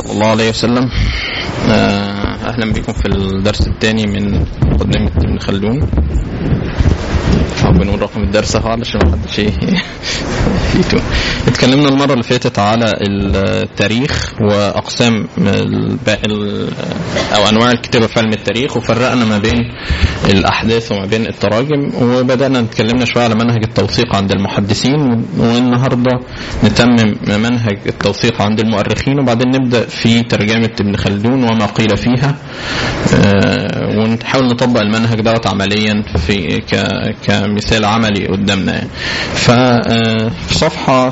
صلى الله عليه وسلم آه، اهلا بكم في الدرس الثاني من مقدمه ابن خلدون بنقول رقم الدرس اهو علشان ما حدش يتوه اتكلمنا المره اللي فاتت على التاريخ واقسام ال- او انواع الكتابه في علم التاريخ وفرقنا ما بين الاحداث وما بين التراجم وبدانا نتكلمنا شويه على منهج التوثيق عند المحدثين والنهارده نتمم منهج التوثيق عند المؤرخين وبعدين نبدا في ترجمه ابن خلدون وما قيل فيها آه، ونحاول نطبق المنهج دوت عمليا في ك- كمثال عملي قدامنا يعني. ففي صفحه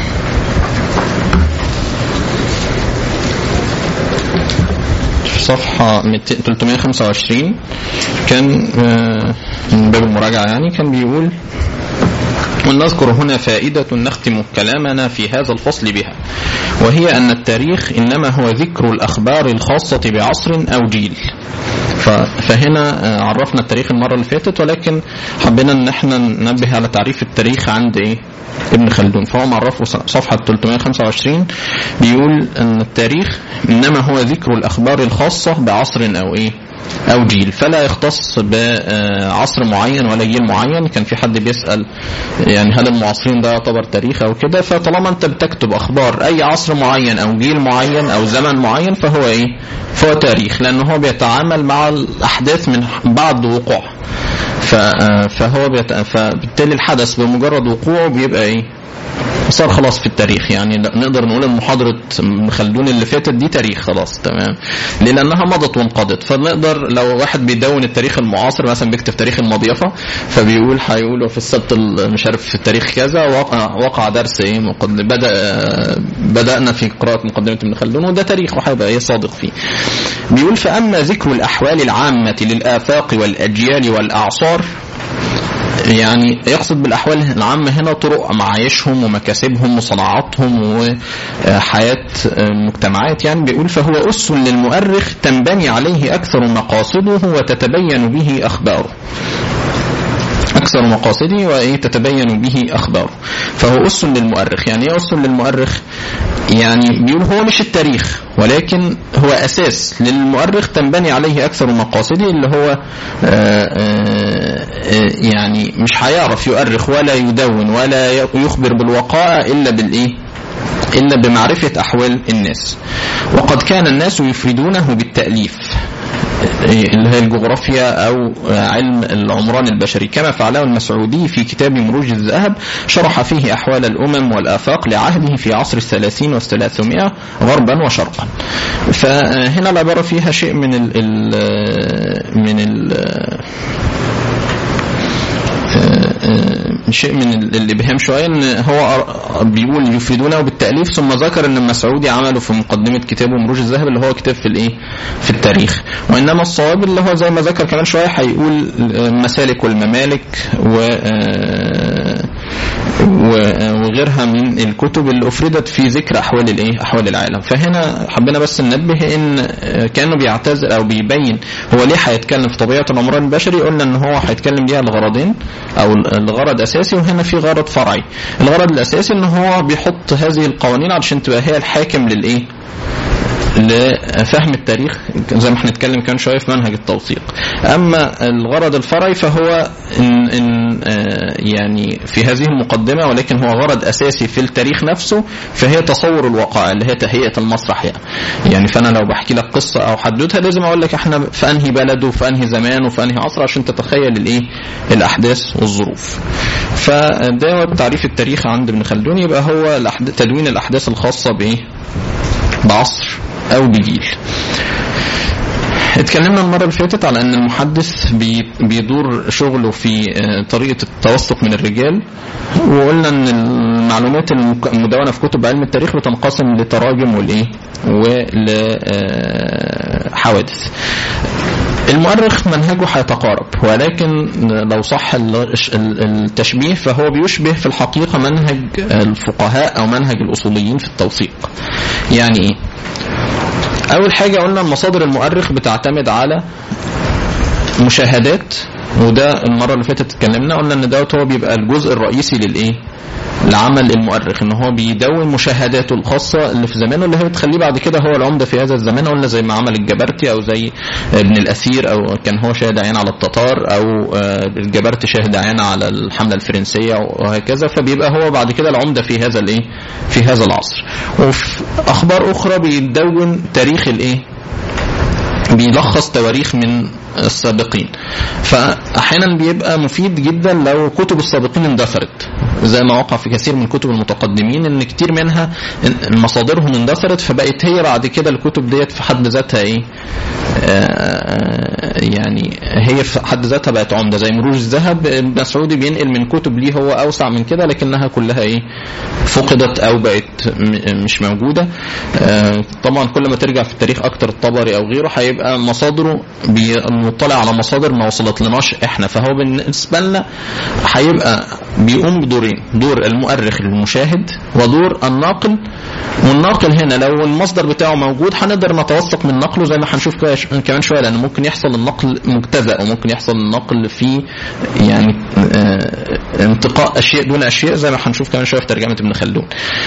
في صفحة 200 325 كان آه، من باب المراجعة يعني كان بيقول ولنذكر هنا فائدة نختم كلامنا في هذا الفصل بها وهي أن التاريخ إنما هو ذكر الأخبار الخاصة بعصر أو جيل ف- فهنا آه، عرفنا التاريخ المرة اللي فاتت ولكن حبينا ان احنا ننبه على تعريف التاريخ عند ايه ابن خلدون فهو معرفه ص- صفحة 325 بيقول ان التاريخ انما هو ذكر الاخبار الخاصة بعصر او ايه او جيل فلا يختص بعصر معين ولا جيل معين كان في حد بيسال يعني هل المعاصرين ده يعتبر تاريخ او كده فطالما انت بتكتب اخبار اي عصر معين او جيل معين او زمن معين فهو ايه فهو تاريخ لان هو بيتعامل مع الاحداث من بعد وقوعها ف- فهو بيت... فبالتالي الحدث بمجرد وقوعه بيبقى ايه صار خلاص في التاريخ يعني نقدر نقول ان محاضره ابن خلدون اللي فاتت دي تاريخ خلاص تمام ليه؟ لانها مضت وانقضت فنقدر لو واحد بيدون التاريخ المعاصر مثلا بيكتب تاريخ المضيفه فبيقول هيقولوا في السبت ال- مش عارف في التاريخ كذا وقع, وقع درس ايه مقد- بدا بدانا في قراءه مقدمه ابن خلدون وده تاريخ وهيبقى ايه صادق فيه بيقول فاما ذكر الاحوال العامه للافاق والاجيال والاعصار يعني يقصد بالأحوال العامة هنا طرق معايشهم ومكاسبهم وصناعاتهم وحياة المجتمعات يعني بيقول فهو أس للمؤرخ تنبني عليه أكثر مقاصده وتتبين به أخباره أكثر مقاصده وإيه تتبين به أخباره فهو أس للمؤرخ يعني إيه أس للمؤرخ يعني بيقول هو مش التاريخ ولكن هو أساس للمؤرخ تنبني عليه أكثر مقاصده اللي هو آآ آآ يعني مش هيعرف يؤرخ ولا يدون ولا يخبر بالوقائع إلا بالإيه إلا بمعرفة أحوال الناس وقد كان الناس يفردونه بالتأليف اللي هي الجغرافيا او علم العمران البشري كما فعله المسعودي في كتاب مروج الذهب شرح فيه احوال الامم والافاق لعهده في عصر الثلاثين والثلاثمائة غربا وشرقا فهنا العباره فيها شيء من ال ال من ال شيء من الابهام شويه ان هو بيقول يفيدونه بالتاليف ثم ذكر ان المسعودي عمله في مقدمه كتابه مروج الذهب اللي هو كتاب في الايه في التاريخ وانما الصواب اللي هو زي ما ذكر كمان شويه هيقول المسالك والممالك و وغيرها من الكتب اللي افردت في ذكر احوال الايه احوال العالم فهنا حبينا بس ننبه ان كانوا بيعتذر او بيبين هو ليه هيتكلم في طبيعه العمران البشري قلنا ان هو هيتكلم ليها لغرضين او الغرض اساسي وهنا في غرض فرعي الغرض الاساسي ان هو بيحط هذه القوانين علشان تبقى هي الحاكم للايه لفهم التاريخ زي ما هنتكلم كمان شويه في منهج التوثيق اما الغرض الفرعي فهو إن إن يعني في هذه المقدمه ولكن هو غرض اساسي في التاريخ نفسه فهي تصور الوقائع اللي هي تهيئه المسرح يعني يعني فانا لو بحكي لك قصه او حدوتها لازم اقول لك احنا في انهي بلد وفي انهي زمان وفي انهي عصر عشان تتخيل الايه الاحداث والظروف فده تعريف التاريخ عند ابن خلدون يبقى هو تدوين الاحداث الخاصه بايه بعصر او بجيل اتكلمنا المرة اللي فاتت على أن المحدث بيدور شغله في طريقة التوثق من الرجال وقلنا أن المعلومات المدونة في كتب علم التاريخ بتنقسم لتراجم والإيه ولحوادث المؤرخ منهجه هيتقارب ولكن لو صح التشبيه فهو بيشبه في الحقيقة منهج الفقهاء أو منهج الأصوليين في التوثيق يعني إيه؟ أول حاجة قلنا مصادر المؤرخ بتعتمد على مشاهدات وده المرة اللي فاتت اتكلمنا قلنا إن دوت هو بيبقى الجزء الرئيسي للإيه؟ لعمل المؤرخ ان هو بيدون مشاهداته الخاصه اللي في زمانه اللي هي بتخليه بعد كده هو العمده في هذا الزمان قلنا زي ما عمل الجبرتي او زي ابن الاثير او كان هو شاهد عين على التتار او آه، الجبرتي شاهد عين على الحمله الفرنسيه وهكذا فبيبقى هو بعد كده العمده في هذا الايه في هذا العصر وفي اخبار اخرى بيدون تاريخ الايه بيلخص تواريخ من السابقين فاحيانا بيبقى مفيد جدا لو كتب السابقين اندثرت زي ما وقع في كثير من كتب المتقدمين ان كتير منها مصادرهم اندثرت فبقت هي بعد كده الكتب ديت في حد ذاتها ايه آه يعني هي في حد ذاتها بقت عمده زي مروج الذهب ابن مسعودي بينقل من كتب ليه هو اوسع من كده لكنها كلها ايه فقدت او بقت م- مش موجوده آه طبعا كل ما ترجع في التاريخ اكتر الطبري او غيره هيبقى مصادره بنطلع على مصادر ما وصلت لناش احنا فهو بالنسبه لنا هيبقى بيقوم بدورين دور المؤرخ المشاهد ودور الناقل والناقل هنا لو المصدر بتاعه موجود هنقدر نتوثق من نقله زي ما هنشوف كده ش- كمان شويه لان ممكن يحصل النقل مجتزأ وممكن يحصل النقل في يعني آه، انتقاء اشياء دون اشياء زي ما هنشوف كمان شويه في ترجمه ابن خلدون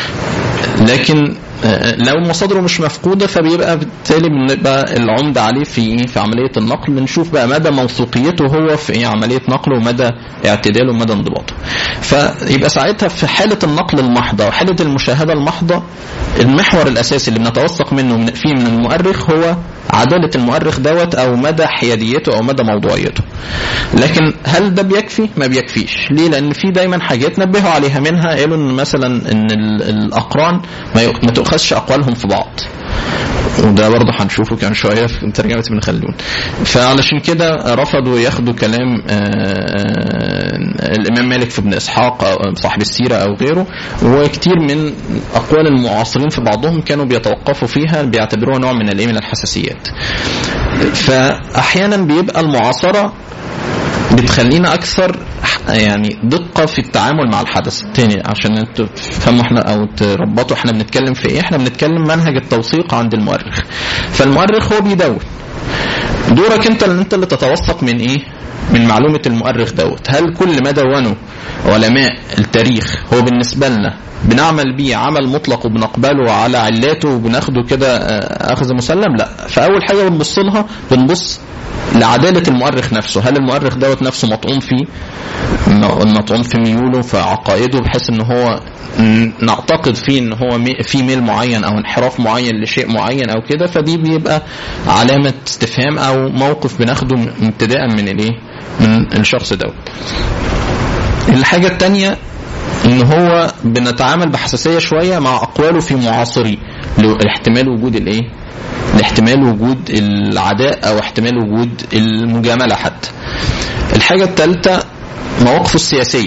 لكن آه، لو مصادره مش مفقوده فبيبقى بالتالي بنبقى العمده عليه في في عمليه النقل بنشوف بقى مدى موثوقيته هو في إيه عمليه نقله ومدى اعتداله ومدى انضباطه. فيبقى ساعتها في حاله النقل المحضه وحاله المشاهده المحضه المحور الاساسي اللي بنتوثق منه من فيه من المؤرخ هو عداله المؤرخ دوت او مدى حياديته او مدى موضوعيته. لكن هل ده بيكفي؟ ما بيكفيش، ليه؟ لان في دايما حاجات نبهوا عليها منها قالوا ان مثلا ان ال- الاقران ما يؤ- ما تؤخذش اقوالهم في بعض. وده برضه هنشوفه كمان شويه في ترجمه ابن خلدون. فعلشان كده رفضوا ياخدوا كلام آه، الامام مالك في ابن اسحاق أو صاحب السيره او غيره وكتير من اقوال المعاصرين في بعضهم كانوا بيتوقفوا فيها بيعتبروها نوع من الايه من الحساسيات. فاحيانا بيبقى المعاصره بتخلينا اكثر يعني دقه في التعامل مع الحدث تاني عشان انتوا تفهموا احنا او تربطوا احنا بنتكلم في ايه احنا بنتكلم منهج التوثيق عند المؤرخ فالمؤرخ هو بيدون دورك انت اللي انت اللي تتوثق من ايه من معلومة المؤرخ دوت هل كل ما دونه علماء التاريخ هو بالنسبة لنا بنعمل بيه عمل مطلق وبنقبله على علاته وبناخده كده آه، اخذ مسلم لا فاول حاجة بنبص لها بنبص لعدالة المؤرخ نفسه هل المؤرخ دوت نفسه مطعون فيه م- مطعون في ميوله في عقائده بحيث ان هو ن- نعتقد فيه ان هو مي- في ميل معين او انحراف معين لشيء معين او كده فدي بيبقى علامة استفهام او موقف بناخده م- ابتداء من الايه من الشخص دوت الحاجة التانية ان هو بنتعامل بحساسية شوية مع اقواله في معاصريه لاحتمال وجود الايه لاحتمال وجود العداء او احتمال وجود المجاملة حتى الحاجة الثالثة مواقفه السياسية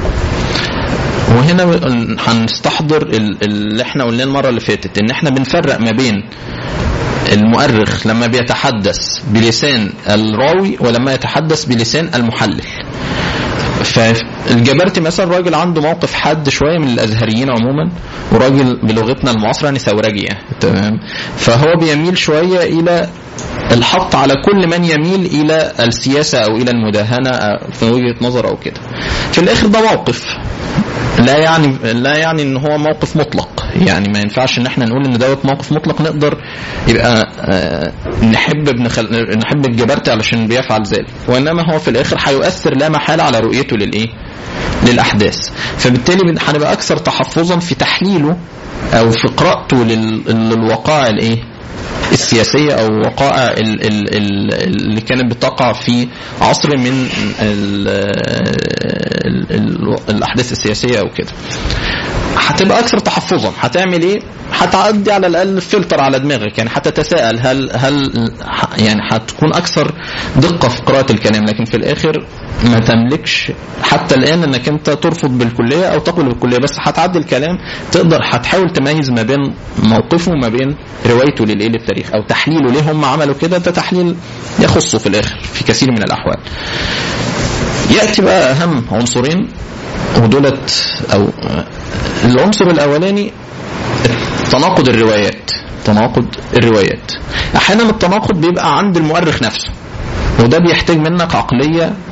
وهنا هنستحضر ال- اللي احنا قلناه المرة اللي فاتت ان احنا بنفرق ما بين المؤرخ لما بيتحدث بلسان الراوي ولما يتحدث بلسان المحلل فالجبرتي مثلا راجل عنده موقف حاد شويه من الازهريين عموما وراجل بلغتنا المعاصره يعني ثورجي يعني تمام فهو بيميل شويه الى الحط على كل من يميل الى السياسه او الى المداهنه أو في وجهه نظر او كده في الاخر ده موقف لا يعني لا يعني ان هو موقف مطلق يعني ما ينفعش ان احنا نقول ان دوت موقف مطلق نقدر يبقى آه، نحب ابن خل... نحب الجبرتي علشان بيفعل ذلك وانما هو في الاخر هيؤثر لا محاله على رؤيته للايه للاحداث فبالتالي بن- هنبقى اكثر تحفظا في تحليله او في قراءته لل... للوقائع الايه السياسية أو وقائع ال- ال- ال- اللي كانت بتقع في عصر من ال ال ال الأحداث السياسية أو كده هتبقى أكثر تحفظا هتعمل إيه؟ هتعدي على الأقل فلتر على دماغك يعني هتتساءل هل هل ح- يعني هتكون أكثر دقة في قراءة الكلام لكن في الآخر ما تملكش حتى الآن إنك أنت ترفض بالكلية أو تقبل بالكلية بس هتعدي الكلام تقدر هتحاول تميز ما بين موقفه وما بين روايته للايه للتاريخ او تحليله ليه هم عملوا كده ده تحليل يخصه في الاخر في كثير من الاحوال ياتي بقى اهم عنصرين ودولت او العنصر الاولاني تناقض الروايات تناقض الروايات احيانا التناقض بيبقى عند المؤرخ نفسه وده بيحتاج منك عقليه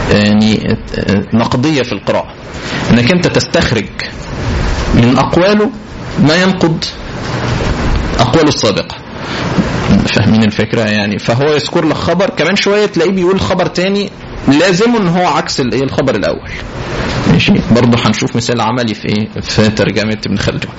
يعني نقديه في القراءه انك انت تستخرج من اقواله ما ينقض اقواله السابقه فاهمين الفكره يعني فهو يذكر لك خبر كمان شويه تلاقيه بيقول خبر تاني لازم ان هو عكس الايه الخبر الاول ماشي برضه هنشوف مثال عملي في ايه في ترجمه ابن خلدون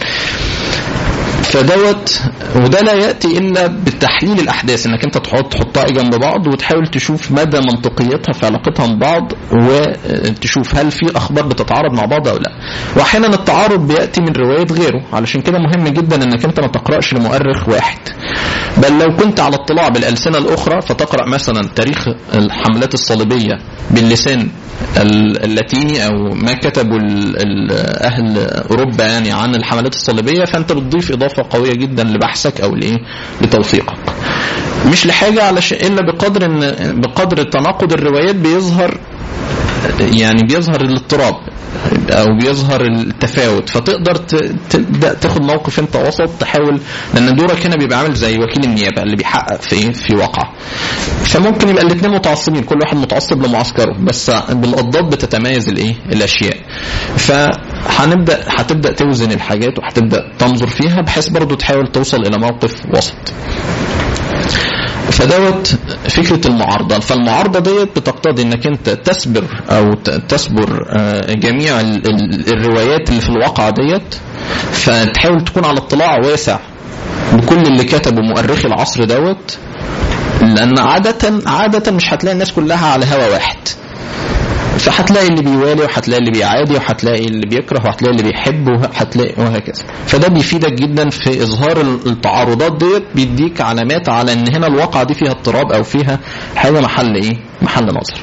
فدوت وده لا ياتي الا بتحليل الاحداث انك انت تحط تحطها جنب بعض وتحاول تشوف مدى منطقيتها في علاقتها ببعض وتشوف هل في اخبار بتتعارض مع بعض او لا واحيانا التعارض بياتي من روايه غيره علشان كده مهم جدا انك انت ما تقراش لمؤرخ واحد بل لو كنت على اطلاع بالالسنه الاخرى فتقرا مثلا تاريخ الحملات الصليبيه باللسان اللاتيني او ما كتبوا اهل اوروبا يعني عن الحملات الصليبيه فانت بتضيف اضافه قويه جدا لبحثك او لايه لتوثيقك مش لحاجه علشان الا بقدر ان بقدر تناقض الروايات بيظهر يعني بيظهر الاضطراب او بيظهر التفاوت فتقدر تبدا تاخد موقف انت وسط تحاول لان دورك هنا بيبقى عامل زي وكيل النيابه اللي بيحقق في ايه في واقع فممكن يبقى الاثنين متعصبين كل واحد متعصب لمعسكره بس بالاضداد بتتميز الايه الاشياء فهنبدا هتبدا توزن الحاجات وهتبدا تنظر فيها بحيث برضو تحاول توصل الى موقف وسط فدوت فكرة المعارضة فالمعارضة ديت بتقتضي انك انت تسبر او تسبر جميع الروايات اللي في الواقعة ديت فتحاول تكون على اطلاع واسع بكل اللي كتبه مؤرخي العصر دوت لان عادة عادة مش هتلاقي الناس كلها على هوا واحد فهتلاقي اللي بيوالي وهتلاقي اللي بيعادي وهتلاقي اللي بيكره وهتلاقي اللي بيحب وهتلاقي وهكذا فده بيفيدك جدا في اظهار التعارضات ديت بيديك علامات على ان هنا الواقعه دي فيها اضطراب او فيها حاجه محل ايه محل نظر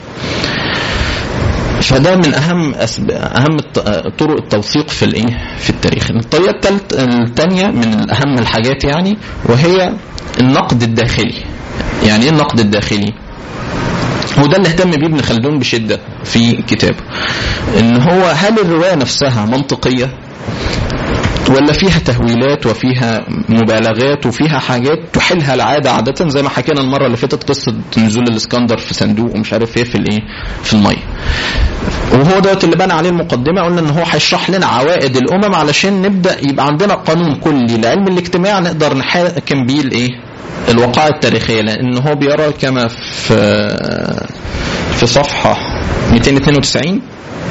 فده من اهم أسب... اهم طرق التوثيق في الايه في التاريخ الطريقه الثالث الثانيه من اهم الحاجات يعني وهي النقد الداخلي يعني ايه النقد الداخلي وده اللي اهتم بيه ابن خلدون بشده في كتابه ان هو هل الروايه نفسها منطقيه ولا فيها تهويلات وفيها مبالغات وفيها حاجات تحيلها العاده عاده زي ما حكينا المره اللي فاتت قصه نزول الاسكندر في صندوق ومش عارف ايه في الايه في الميه وهو دوت اللي بنى عليه المقدمه قلنا ان هو هيشرح لنا عوائد الامم علشان نبدا يبقى عندنا قانون كلي لعلم الاجتماع نقدر نحاكم بيه الايه الوقائع التاريخيه لان هو بيرى كما في في صفحه 292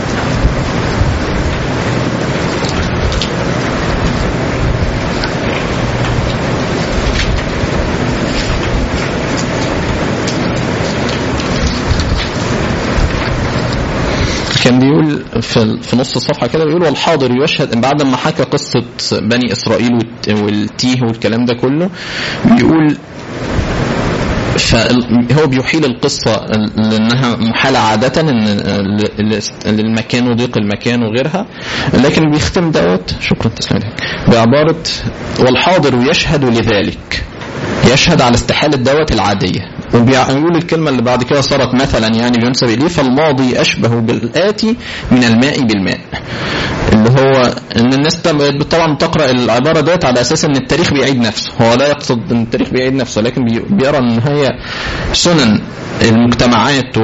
كان بيقول في, في نص الصفحه كده بيقول والحاضر يشهد بعد ما حكى قصه بني اسرائيل والتيه والكلام ده كله بيقول فهو بيحيل القصة لأنها محالة عادة إن للمكان وضيق المكان وغيرها لكن بيختم دوت شكرا تسلم بعبارة والحاضر يشهد لذلك يشهد على استحالة دوت العادية وبيقول الكلمة اللي بعد كده صارت مثلا يعني بينسب إليه فالماضي أشبه بالآتي من الماء بالماء اللي هو ان الناس طبعا تقرا العباره ديت على اساس ان التاريخ بيعيد نفسه هو لا يقصد ان التاريخ بيعيد نفسه لكن بيرى ان هي سنن المجتمعات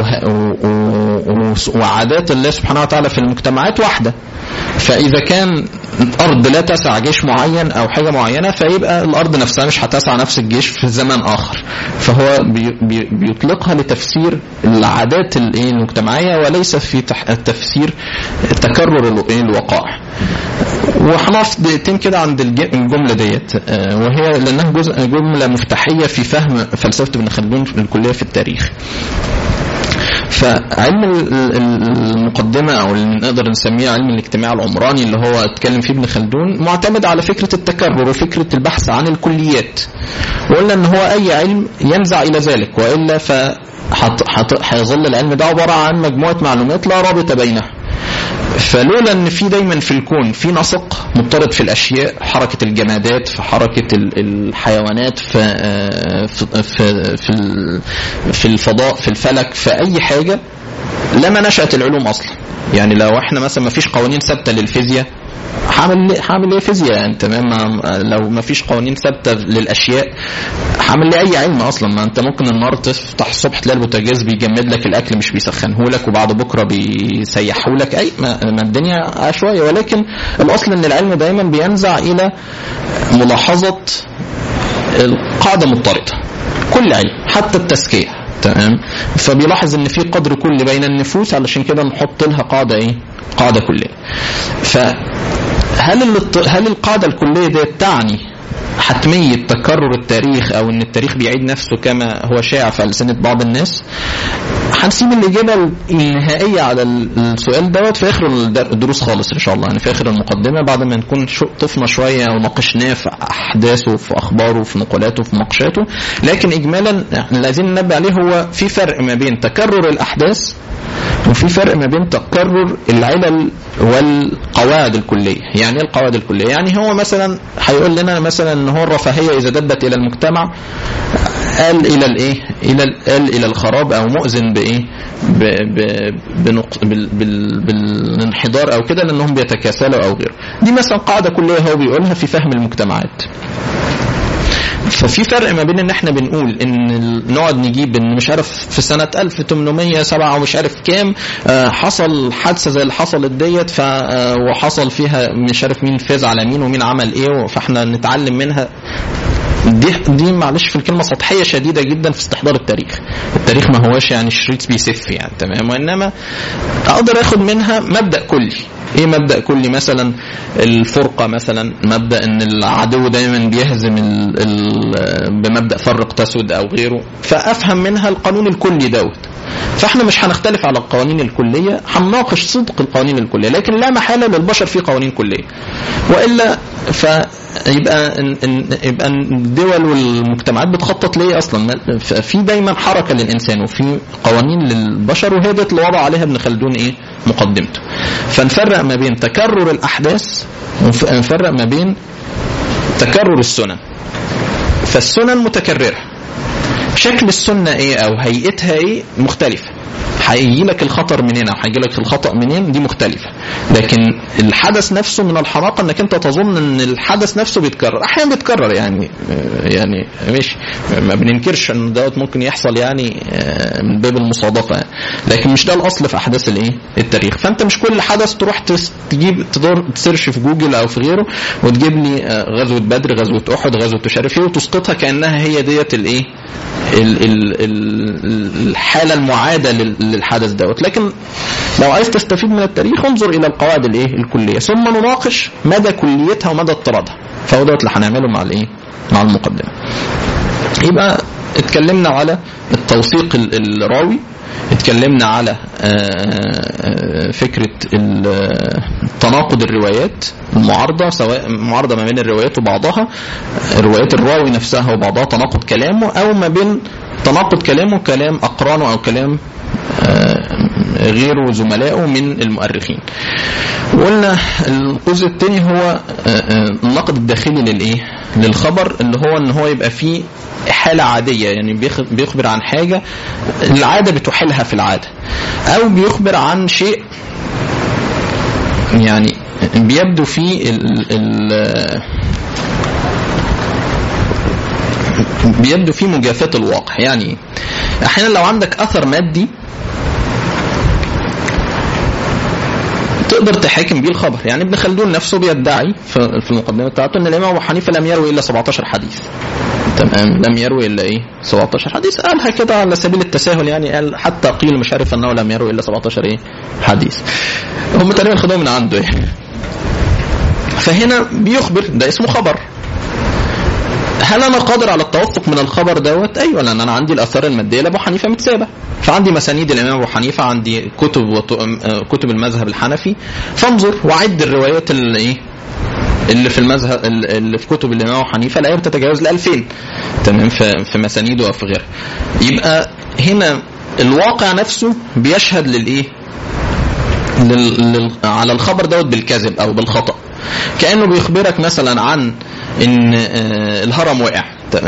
وعادات الله سبحانه وتعالى في المجتمعات واحده فاذا كان الارض لا تسع جيش معين او حاجه معينه فيبقى الارض نفسها مش هتسع نفس الجيش في زمان اخر فهو بي بيطلقها لتفسير العادات المجتمعيه وليس في تفسير تكرر الوقائع وهنقف دقيقتين كده عند الجمله ديت وهي لانها جزء جمله مفتاحيه في فهم فلسفه ابن خلدون في الكليه في التاريخ فعلم المقدمة أو اللي نقدر نسميه علم الاجتماع العمراني اللي هو اتكلم فيه ابن خلدون معتمد على فكرة التكرر وفكرة البحث عن الكليات وقلنا ان هو أي علم ينزع إلى ذلك وإلا ف هيظل العلم ده عبارة عن مجموعة معلومات لا رابط بينها فلولا ان في دايما في الكون في نسق مضطرد في الاشياء حركه الجمادات في حركه الحيوانات في في في في الفضاء في الفلك في اي حاجه لما نشأت العلوم اصلا يعني لو احنا مثلا ما فيش قوانين ثابته للفيزياء هعمل هعمل ايه فيزياء يعني تمام ما- لو ما فيش قوانين ثابته للاشياء هعمل ليه اي علم اصلا ما انت ممكن النهار تفتح الصبح تلاقي البوتاجاز بيجمد لك الاكل مش بيسخنه لك وبعد بكره بيسيحه لك اي ما, ما الدنيا عشوائيه ولكن الاصل ان العلم دايما بينزع الى ملاحظه القاعده مضطرده كل علم حتى التزكيه تمام فبيلاحظ ان في قدر كلي بين النفوس علشان كده نحط لها قاعده ايه قاعده كليه فهل الاضط- هل القاعده الكليه دي تعني حتمية تكرر التاريخ أو إن التاريخ بيعيد نفسه كما هو شائع في ألسنة بعض الناس هنسيب الإجابة النهائية على السؤال دوت في آخر الدر- الدروس خالص إن شاء الله يعني في آخر المقدمة بعد ما نكون شو- طفنا شوية وناقشناه في أحداثه في أخباره في نقولاته في مناقشاته لكن إجمالا احنا اللي عايزين ننبه عليه هو في فرق ما بين تكرر الأحداث وفي فرق ما بين تكرر العلل والقواعد الكليه، يعني ايه القواعد الكليه؟ يعني هو مثلا هيقول لنا مثلا ان هو الرفاهيه اذا دبت الى المجتمع قال الى الايه؟ الى ال- قال الى الخراب او مؤذن بايه؟ ب ب بنق... بال... بال... بالانحدار او كده لانهم بيتكاسلوا او غيره. دي مثلا قاعده كليه هو بيقولها في فهم المجتمعات. ففي فرق ما بين ان احنا بنقول ان ال- نقعد نجيب ان مش عارف في سنه 1807 ومش عارف كام آه، حصل حادثه زي اللي حصلت ديت ف آه، وحصل فيها مش عارف مين فاز على مين ومين عمل ايه فاحنا نتعلم منها دي دي معلش في الكلمه سطحيه شديده جدا في استحضار التاريخ التاريخ ما هواش يعني شريط بيسف يعني تمام وانما اقدر اخد منها مبدا كلي ايه مبدا كلي مثلا الفرقه مثلا مبدا ان العدو دايما بيهزم ال ال بمبدا فرق تسد او غيره فافهم منها القانون الكلي دوت فاحنا مش هنختلف على القوانين الكليه هنناقش صدق القوانين الكليه لكن لا محاله للبشر في قوانين كليه والا فيبقى إن- إن- يبقى الدول والمجتمعات بتخطط ليه اصلا ما- ف- في دايما حركه للانسان وفي قوانين للبشر وهي ديت اللي وضع عليها ابن خلدون ايه مقدمته فنفرق ما بين تكرر الاحداث ونفرق ما بين تكرر السنن فالسنن متكرره شكل السنه ايه او هيئتها ايه مختلفه هيجي لك الخطر منين او هيجي لك الخطا منين دي مختلفه لكن الحدث نفسه من الحماقه انك انت تظن ان الحدث نفسه بيتكرر احيانا بيتكرر يعني يعني مش ما بننكرش ان دوت ممكن يحصل يعني من باب المصادفه يعني. لكن مش ده الاصل في احداث الايه التاريخ فانت مش كل حدث تروح تس- تجيب تدور تسيرش في جوجل او في غيره وتجيب لي آه، غزوه بدر غزوه احد غزوه مش عارف ايه وتسقطها كانها هي ديت الايه ال- ال- ال- الحاله المعاده لل- للحدث دوت لكن لو عايز تستفيد من التاريخ انظر الى القواعد الايه الكليه ثم نناقش مدى كليتها ومدى اضطرادها فهو دوت اللي هنعمله مع الايه مع المقدمه يبقى اتكلمنا على التوثيق ال- الراوي اتكلمنا على آه، آه، فكرة ال- تناقض الروايات المعارضة سواء معارضة ما بين الروايات وبعضها روايات الراوي نفسها وبعضها تناقض كلامه أو ما بين تناقض كلامه كلام أقرانه أو كلام آه، غيره زملائه من المؤرخين وقلنا الجزء الثاني هو آه، آه، النقد الداخلي للايه للخبر اللي هو ان هو يبقى فيه حالة عادية يعني بيخ- بيخبر عن حاجة العادة بتحيلها في العادة أو بيخبر عن شيء يعني بيبدو فيه ال ال بيبدو فيه مجافاة الواقع يعني أحيانا لو عندك أثر مادي تقدر تحاكم بيه الخبر يعني ابن خلدون نفسه بيدعي في في المقدمه بتاعته ان الامام ابو حنيفه لم يروي الا 17 حديث تمام لم يروي الا ايه 17 حديث قالها كده على سبيل التساهل يعني قال حتى قيل مش عارف انه لم يروي الا 17 ايه حديث هم تقريبا خدوه من عنده يعني فهنا بيخبر ده اسمه خبر هل انا قادر على التوثق من الخبر دوت؟ ايوه لان انا عندي الاثار الماديه لابو حنيفه متسابه فعندي مسانيد الامام ابو حنيفه عندي كتب وط... آه، كتب المذهب الحنفي فانظر وعد الروايات اللي ايه اللي في المذهب اللي في كتب الامام ابو حنيفه لا تتجاوز ال 2000 تمام في في مسانيده وفي غيرها يبقى هنا الواقع نفسه بيشهد للايه؟ لل... لل... على الخبر دوت بالكذب او بالخطا كانه بيخبرك مثلا عن ان آه، الهرم وقع تمام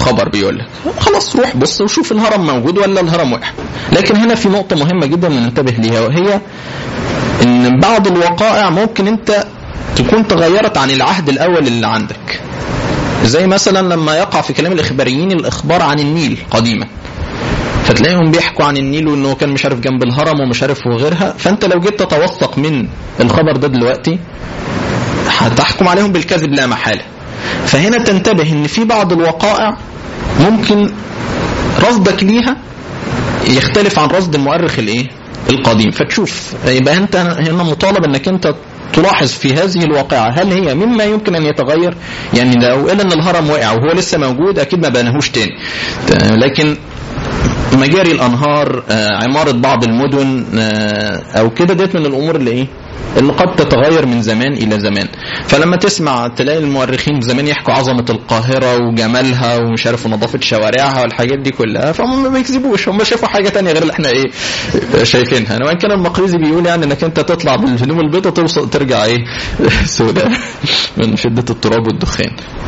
خبر بيقول لك خلاص روح بص وشوف الهرم موجود ولا الهرم وقع لكن هنا في نقطه مهمه جدا ننتبه ليها وهي ان بعض الوقائع ممكن انت تكون تغيرت عن العهد الاول اللي عندك زي مثلا لما يقع في كلام الاخباريين الاخبار عن النيل قديما فتلاقيهم بيحكوا عن النيل وانه كان مش عارف جنب الهرم ومش عارف وغيرها فانت لو جيت تتوثق من الخبر ده دلوقتي هتحكم عليهم بالكذب لا محاله فهنا تنتبه ان في بعض الوقائع ممكن رصدك ليها يختلف عن رصد المؤرخ الايه القديم فتشوف يبقى انت هنا مطالب انك انت تلاحظ في هذه الواقعة هل هي مما يمكن أن يتغير يعني لو قال أن الهرم وقع وهو لسه موجود أكيد ما بناهوش تاني لكن مجاري الانهار عماره بعض المدن او كده ديت من الامور اللي ايه اللي قد تتغير من زمان الى زمان فلما تسمع تلاقي المؤرخين زمان يحكوا عظمه القاهره وجمالها ومش عارف ونظافه شوارعها والحاجات دي كلها فهم ما بيكذبوش هم شافوا حاجه تانية غير اللي احنا ايه شايفينها وان كان المقريزي بيقول يعني انك انت تطلع بالهدوم البيضاء توصل ترجع ايه سوداء من شده التراب والدخان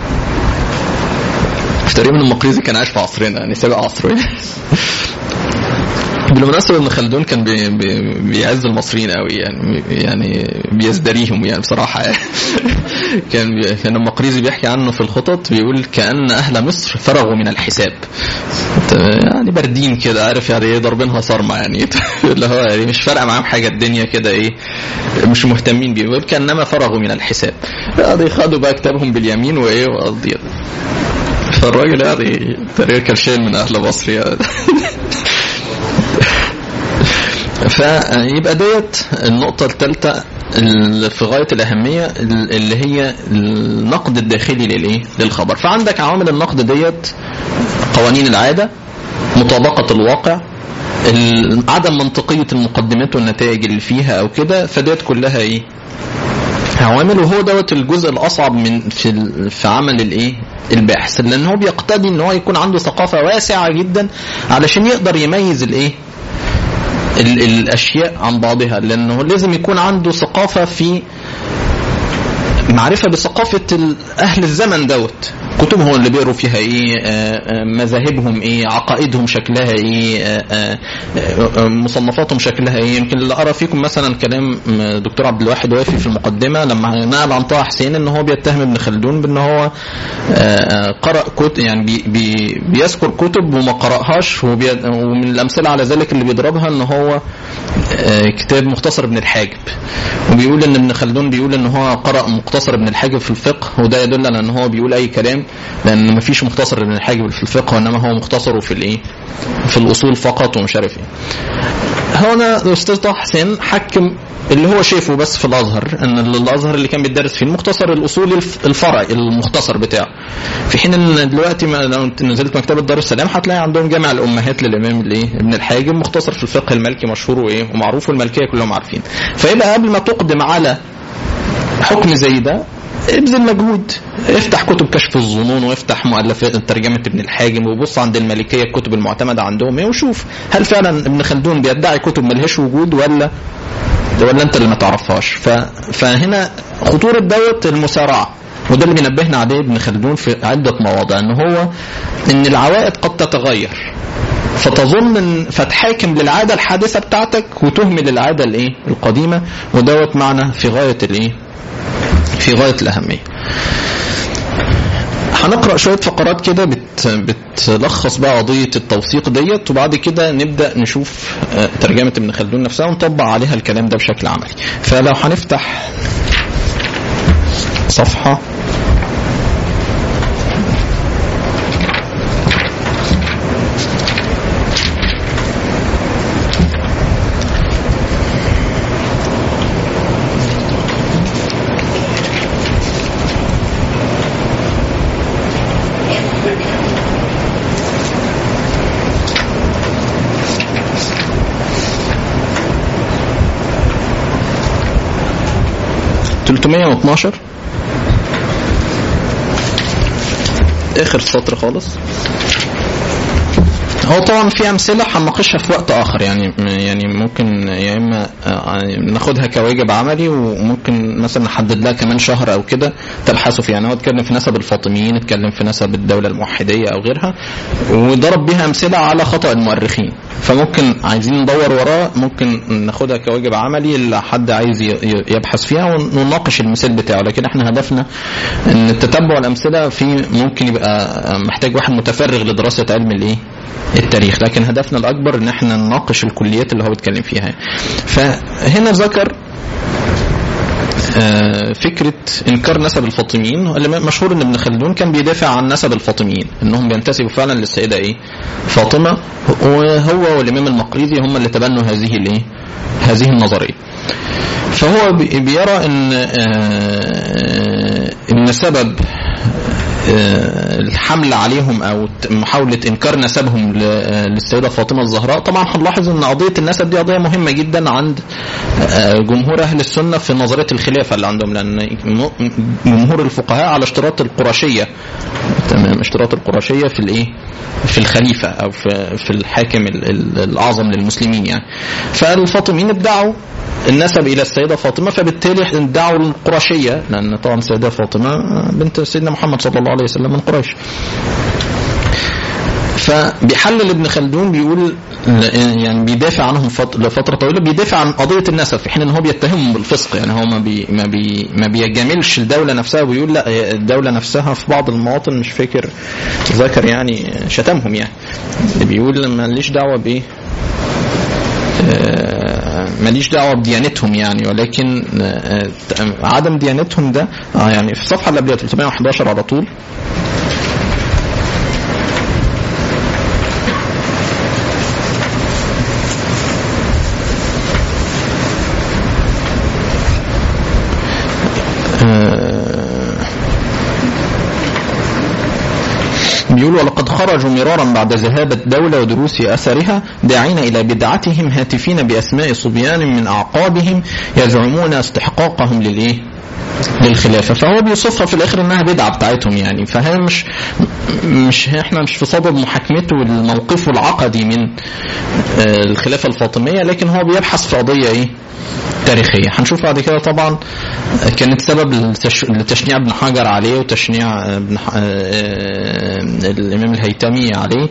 تقريبا المقريزي كان عايش في عصرنا يعني سابق عصره بالمناسبة ابن خلدون كان بي بي بيعز المصريين قوي يعني يعني بيزدريهم يعني بصراحة يعني كان بي كان المقريزي بيحكي عنه في الخطط بيقول كأن أهل مصر فرغوا من الحساب يعني باردين كده عارف يعني ايه ضاربينها صرمة يعني اللي هو يعني مش فارقة معاهم حاجة الدنيا كده ايه مش مهتمين بيه كأنما فرغوا من الحساب خدوا بقى كتابهم باليمين وايه وقضيت فالراجل يعني تقريبا كان شايل من اهل مصر يعني فيبقى ديت النقطة الثالثة في غاية الأهمية اللي هي النقد الداخلي للإيه؟ للخبر، فعندك عوامل النقد ديت قوانين العادة، مطابقة الواقع، عدم منطقية المقدمات والنتائج اللي فيها أو كده، فديت كلها إيه؟ عوامل وهو دوت الجزء الاصعب من في في عمل الايه الباحث لان هو بيقتضي ان هو يكون عنده ثقافه واسعه جدا علشان يقدر يميز الايه الاشياء عن بعضها لانه لازم يكون عنده ثقافه في معرفه بثقافه اهل الزمن دوت كتبهم اللي بيقروا فيها ايه مذاهبهم ايه عقائدهم شكلها ايه مصنفاتهم شكلها ايه يمكن اللي قرا فيكم مثلا كلام دكتور عبد الواحد وافي في المقدمه لما نقل عن طه حسين ان هو بيتهم ابن خلدون بان هو قرا كتب يعني بي بي بيذكر كتب وما قراهاش ومن الامثله على ذلك اللي بيضربها ان هو كتاب مختصر ابن الحاجب وبيقول ان ابن خلدون بيقول ان هو قرا مختصر ابن الحاجب في الفقه وده يدل على ان هو بيقول اي كلام لان مفيش مختصر ابن الحاجب في الفقه وانما هو مختصره في الايه في الاصول فقط ومش عارف ايه هنا الاستاذ طه حسين حكم اللي هو شايفه بس في الازهر ان الازهر اللي كان بيدرس فيه المختصر الاصولي الفرعي المختصر بتاعه في حين ان دلوقتي لو نزلت مكتبه دار السلام هتلاقي عندهم جامع الامهات للامام الايه ابن الحاجب مختصر في الفقه المالكي مشهور وايه ومعروف والمالكيه كلهم عارفين فيبقى قبل ما تقدم على حكم زي ده ابذل مجهود افتح كتب كشف الظنون وافتح مؤلفات ترجمة ابن الحاجم وبص عند المالكية الكتب المعتمدة عندهم ايه وشوف هل فعلا ابن خلدون بيدعي كتب ملهاش وجود ولا ولا انت اللي ما تعرفهاش ف... فهنا خطورة دوت المسارعة وده اللي بينبهنا عليه ابن خلدون في عدة مواضع ان هو ان العوائد قد تتغير فتظن ان فتحاكم للعاده الحادثه بتاعتك وتهمل العاده الايه القديمه ودوت معنى في غايه الايه في غايه الاهميه هنقرا شويه فقرات كده بت بتلخص بقى قضيه التوثيق ديت وبعد كده نبدا نشوف ترجمه ابن خلدون نفسها ونطبق عليها الكلام ده بشكل عملي فلو هنفتح صفحه تلتمية واتناشر اخر سطر خالص هو طبعا في امثله هنناقشها في وقت اخر يعني يعني ممكن يا اما آه، ناخدها كواجب عملي وممكن مثلا نحدد لها كمان شهر او كده تبحثوا فيها يعني هو اتكلم في نسب الفاطميين اتكلم في نسب الدوله الموحديه او غيرها وضرب بها امثله على خطا المؤرخين فممكن عايزين ندور وراه ممكن ناخدها كواجب عملي اللي حد عايز ي- ي- يبحث فيها ونناقش المثال بتاعه لكن احنا هدفنا ان تتبع الامثله في ممكن يبقى محتاج واحد متفرغ لدراسه علم الايه التاريخ لكن هدفنا الاكبر ان احنا نناقش الكليات اللي هو بيتكلم فيها فهنا ذكر آه، فكرة إنكار نسب الفاطميين اللي مشهور إن ابن خلدون كان بيدافع عن نسب الفاطميين إنهم بينتسبوا فعلا للسيدة إيه؟ فاطمة وهو والإمام المقريزي هم اللي تبنوا هذه الإيه؟ هذه النظرية. فهو بي- بيرى إن آه، إن سبب آه، الحمل عليهم او ت- محاوله انكار نسبهم ل- آه، للسيده فاطمه الزهراء طبعا هنلاحظ ان قضيه النسب دي قضيه مهمه جدا عند آه، جمهور اهل السنه في نظريه الخلافه اللي عندهم لان م- جمهور الفقهاء على اشتراط القرشيه تمام اشتراط القرشيه في الايه في الخليفه او في في الحاكم ال- ال- الاعظم للمسلمين يعني فالفاطميين ادعوا النسب الى السيده فاطمه فبالتالي ادعوا القرشيه لان طبعا السيده فاطمه بنت سيدنا محمد صلى الله عليه وسلم من قريش فبيحلل ابن خلدون بيقول يعني بيدافع عنهم فت- لفتره طويله بيدافع عن قضيه النسب في حين ان هو بيتهمهم بالفسق يعني هو ما بي ما بي ما بيجاملش الدوله نفسها وبيقول لا هي الدوله نفسها في بعض المواطن مش فاكر ذكر يعني شتمهم يعني بيقول ماليش دعوه بايه آه، ماليش دعوه بديانتهم يعني ولكن آه، آه، عدم ديانتهم ده آه، يعني في الصفحه اللي قبلها 311 على طول بيقول ولقد خرجوا مرارا بعد ذهاب الدولة ودروس أثرها داعين إلى بدعتهم هاتفين بأسماء صبيان من أعقابهم يزعمون استحقاقهم للإيه؟ للخلافة فهو بيوصفها في الآخر إنها بدعة بتاعتهم يعني فهي مش مش احنا مش في صدد محاكمته لموقفه العقدي من آه، الخلافة الفاطمية لكن هو بيبحث في قضية إيه؟ تاريخية هنشوف بعد كده طبعا كانت سبب لتش- لتشنيع ابن حجر عليه وتشنيع ابن ح- آه، الامام الهيتمي عليه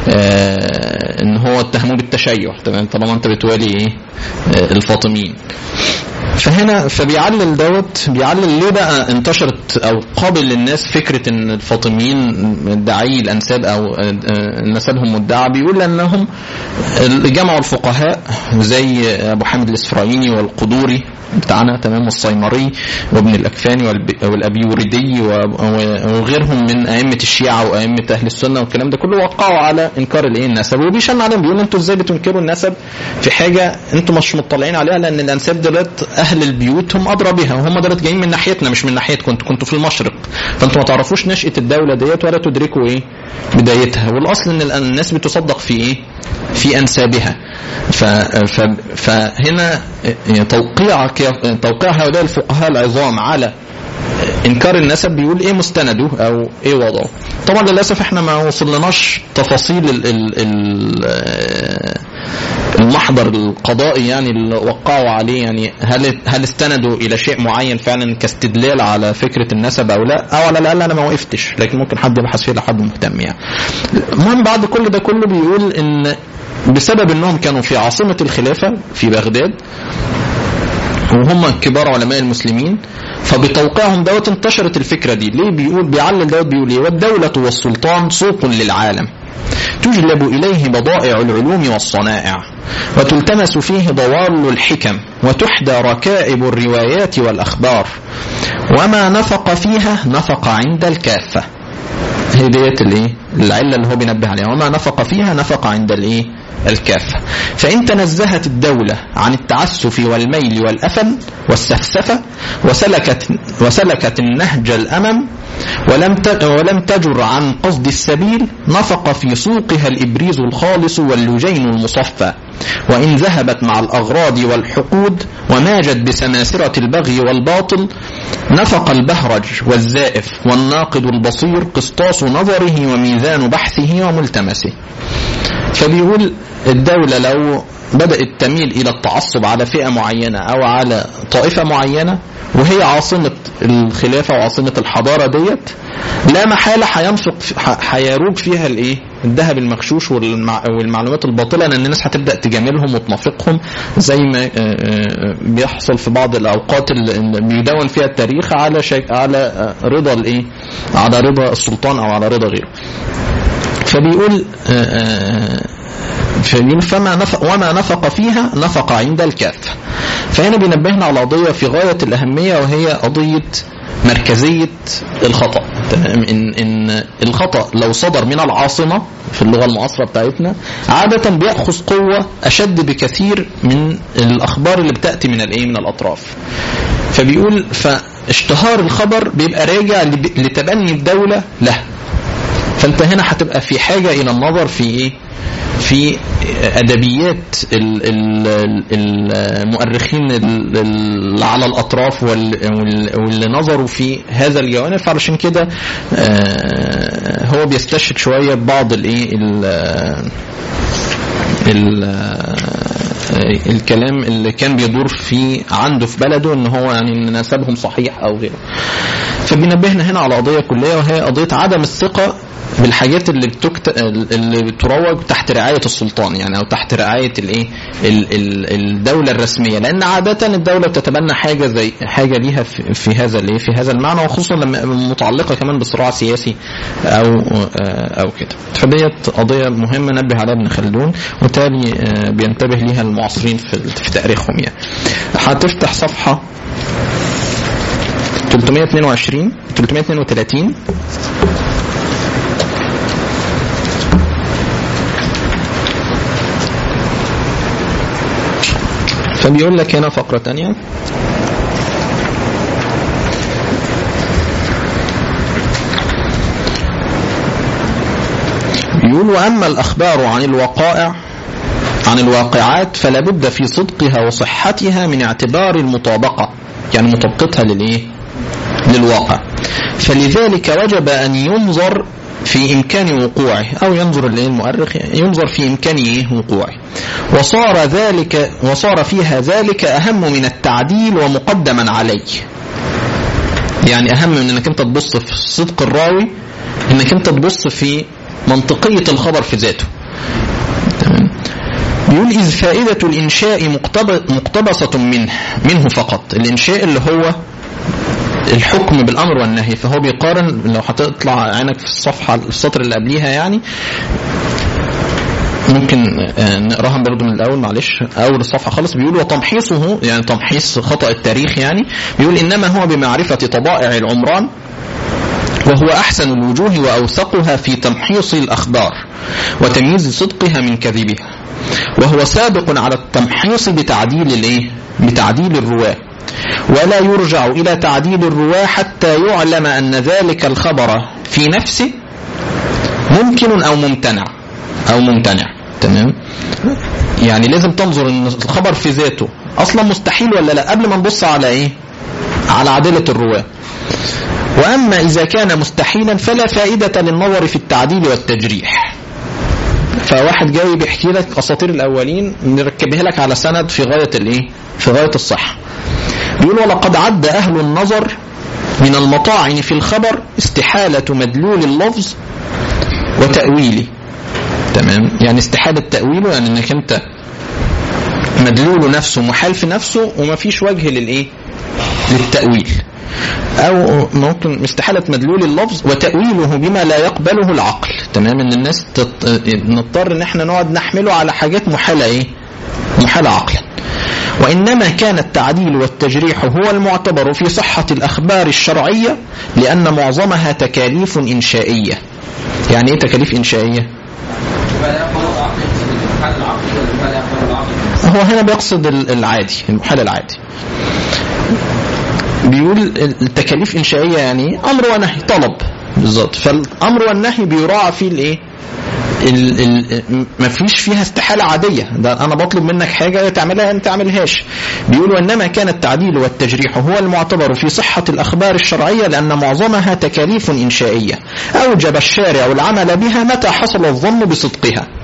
آه، ان هو اتهموه بالتشيع تمام طالما انت بتوالي ايه آه، الفاطميين فهنا فبيعلل دوت بيعلل ليه بقى انتشرت او قابل للناس فكره ان الفاطميين داعي الانساب او آه، آه، نسبهم مدعى بيقول لانهم جمعوا الفقهاء زي ابو حامد الاسفرايني والقدوري بتاعنا تمام والصيمري وابن الاكفاني والب- والابيوردي و- و- وغيرهم من ائمه الشيعه وائمه اهل السنه والكلام ده كله وقعوا على انكار الايه النسب وبيشن عليهم بيقولوا انتوا ازاي بتنكروا النسب في حاجه انتوا مش مطلعين عليها لان الانساب دولت اهل البيوت هم ادرى بها وهم دولت جايين من ناحيتنا مش من ناحيتكم انتوا كنتوا في المشرق فانتوا ما تعرفوش نشاه الدوله ديت ولا تدركوا ايه بدايتها والاصل ان الأن- الناس بتصدق في ايه في انسابها ف ف فهنا توقيع توقيع هؤلاء الفقهاء العظام على انكار النسب بيقول ايه مستنده او ايه وضعه طبعا للاسف احنا ما وصلناش تفاصيل ال ال ال المحضر القضائي يعني اللي وقعوا عليه يعني هل هل استندوا الى شيء معين فعلا كاستدلال على فكره النسب او لا او على الاقل انا ما وقفتش لكن ممكن حد يبحث فيه لحد مهتم يعني المهم بعد كل ده كله بيقول ان بسبب انهم كانوا في عاصمه الخلافه في بغداد وهم كبار علماء المسلمين فبتوقيعهم دوت انتشرت الفكره دي ليه بيقول بيعلل دوت بيقول ايه والدوله والسلطان سوق للعالم تجلب اليه بضائع العلوم والصنائع وتلتمس فيه ضوال الحكم وتحدى ركائب الروايات والاخبار وما نفق فيها نفق عند الكافه هي ديت الايه العله اللي هو بينبه عليها وما نفق فيها نفق عند الايه الكافه فان تنزهت الدوله عن التعسف والميل والافل والسفسفه وسلكت وسلكت النهج الامم ولم ت- ولم تجر عن قصد السبيل نفق في سوقها الابريز الخالص واللجين المصفى وان ذهبت مع الاغراض والحقود وماجت بسماسره البغي والباطل نفق البهرج والزائف والناقد البصير قسطاس نظره وميزان بحثه وملتمسه فبيقول الدولة لو بدأت تميل إلى التعصب على فئة معينة أو على طائفة معينة وهي عاصمة الخلافة وعاصمة الحضارة ديت لا محالة هينفق هيروج فيها الإيه؟ الذهب المغشوش والمع... والمعلومات الباطلة لأن الناس هتبدأ تجاملهم وتنافقهم زي ما بيحصل في بعض الأوقات اللي بيدون فيها التاريخ على شك... على رضا الإيه؟ على رضا السلطان أو على رضا غيره. فبيقول فبيقول فما نفق وما نفق فيها نفق عند الكافة فهنا بينبهنا على قضية في غاية الأهمية وهي قضية مركزية الخطأ تمام إن, إن الخطأ لو صدر من العاصمة في اللغة المعاصرة بتاعتنا عادة بيأخذ قوة أشد بكثير من الأخبار اللي بتأتي من الإيه من الأطراف فبيقول فاشتهار الخبر بيبقى راجع لتبني الدولة له فانت هنا هتبقى في حاجة إلى النظر في إيه في ادبيات المؤرخين اللي على الاطراف واللي نظروا في هذا الجوانب فعلشان كده هو بيستشهد شويه ببعض الايه الكلام اللي كان بيدور في عنده في بلده ان هو يعني نسبهم صحيح او غيره فبينبهنا هنا على قضيه كليه وهي قضيه عدم الثقه بالحاجات اللي بتكت... اللي بتروج تحت رعايه السلطان يعني او تحت رعايه الايه الدوله الرسميه لان عاده الدوله بتتبنى حاجه زي حاجه ليها في, في هذا الايه في هذا المعنى وخصوصا لما متعلقه كمان بصراع سياسي او او كده فديت قضيه مهمه نبه عليها ابن خلدون وبالتالي بينتبه ليها المعاصرين في, في تاريخهم يعني هتفتح صفحه 322 332 فبيقول لك هنا فقرة تانية بيقول وأما الأخبار عن الوقائع عن الواقعات فلا بد في صدقها وصحتها من اعتبار المطابقة يعني مطابقتها للإيه؟ للواقع فلذلك وجب أن ينظر في إمكان وقوعه أو ينظر المؤرخ ينظر في إمكان وقوعه وصار ذلك وصار فيها ذلك أهم من التعديل ومقدما عليه يعني أهم من أنك أنت تبص في صدق الراوي أنك أنت تبص في منطقية الخبر في ذاته بيقول إذ فائدة الإنشاء مقتبسة منه منه فقط الإنشاء اللي هو الحكم بالامر والنهي فهو بيقارن لو هتطلع عينك في الصفحه السطر اللي قبليها يعني ممكن نقراها برضه من الاول معلش اول الصفحه خالص بيقول وتمحيصه يعني تمحيص خطا التاريخ يعني بيقول انما هو بمعرفه طبائع العمران وهو احسن الوجوه واوثقها في تمحيص الاخبار وتمييز صدقها من كذبها وهو سابق على التمحيص بتعديل الايه بتعديل الرواه ولا يرجع إلى تعديل الرواة حتى يعلم أن ذلك الخبر في نفسه ممكن أو ممتنع أو ممتنع تمام يعني لازم تنظر ان الخبر في ذاته اصلا مستحيل ولا لا قبل ما نبص على ايه على عدالة الرواة واما اذا كان مستحيلا فلا فائدة للنظر في التعديل والتجريح فواحد جاي بيحكي لك اساطير الاولين نركبها لك على سند في غايه الايه؟ في غايه الصحه. بيقول ولقد عد اهل النظر من المطاعن في الخبر استحاله مدلول اللفظ وتاويله. تمام؟ يعني استحاله تاويله يعني انك انت مدلوله نفسه محال في نفسه وما فيش وجه للايه؟ للتاويل. او ممكن استحاله مدلول اللفظ وتاويله بما لا يقبله العقل تمام ان الناس تط... نضطر ان احنا نقعد نحمله على حاجات محاله ايه محاله عقلا وانما كان التعديل والتجريح هو المعتبر في صحه الاخبار الشرعيه لان معظمها تكاليف انشائيه يعني ايه تكاليف انشائيه هو هنا بيقصد العادي المحال العادي بيقول التكاليف انشائيه يعني امر ونهي طلب بالظبط فالامر والنهي بيراعى فيه الايه ال ال ما فيش فيها استحاله عاديه ده انا بطلب منك حاجه تعملها انت تعملهاش بيقول وانما كان التعديل والتجريح هو المعتبر في صحه الاخبار الشرعيه لان معظمها تكاليف انشائيه اوجب الشارع العمل بها متى حصل الظن بصدقها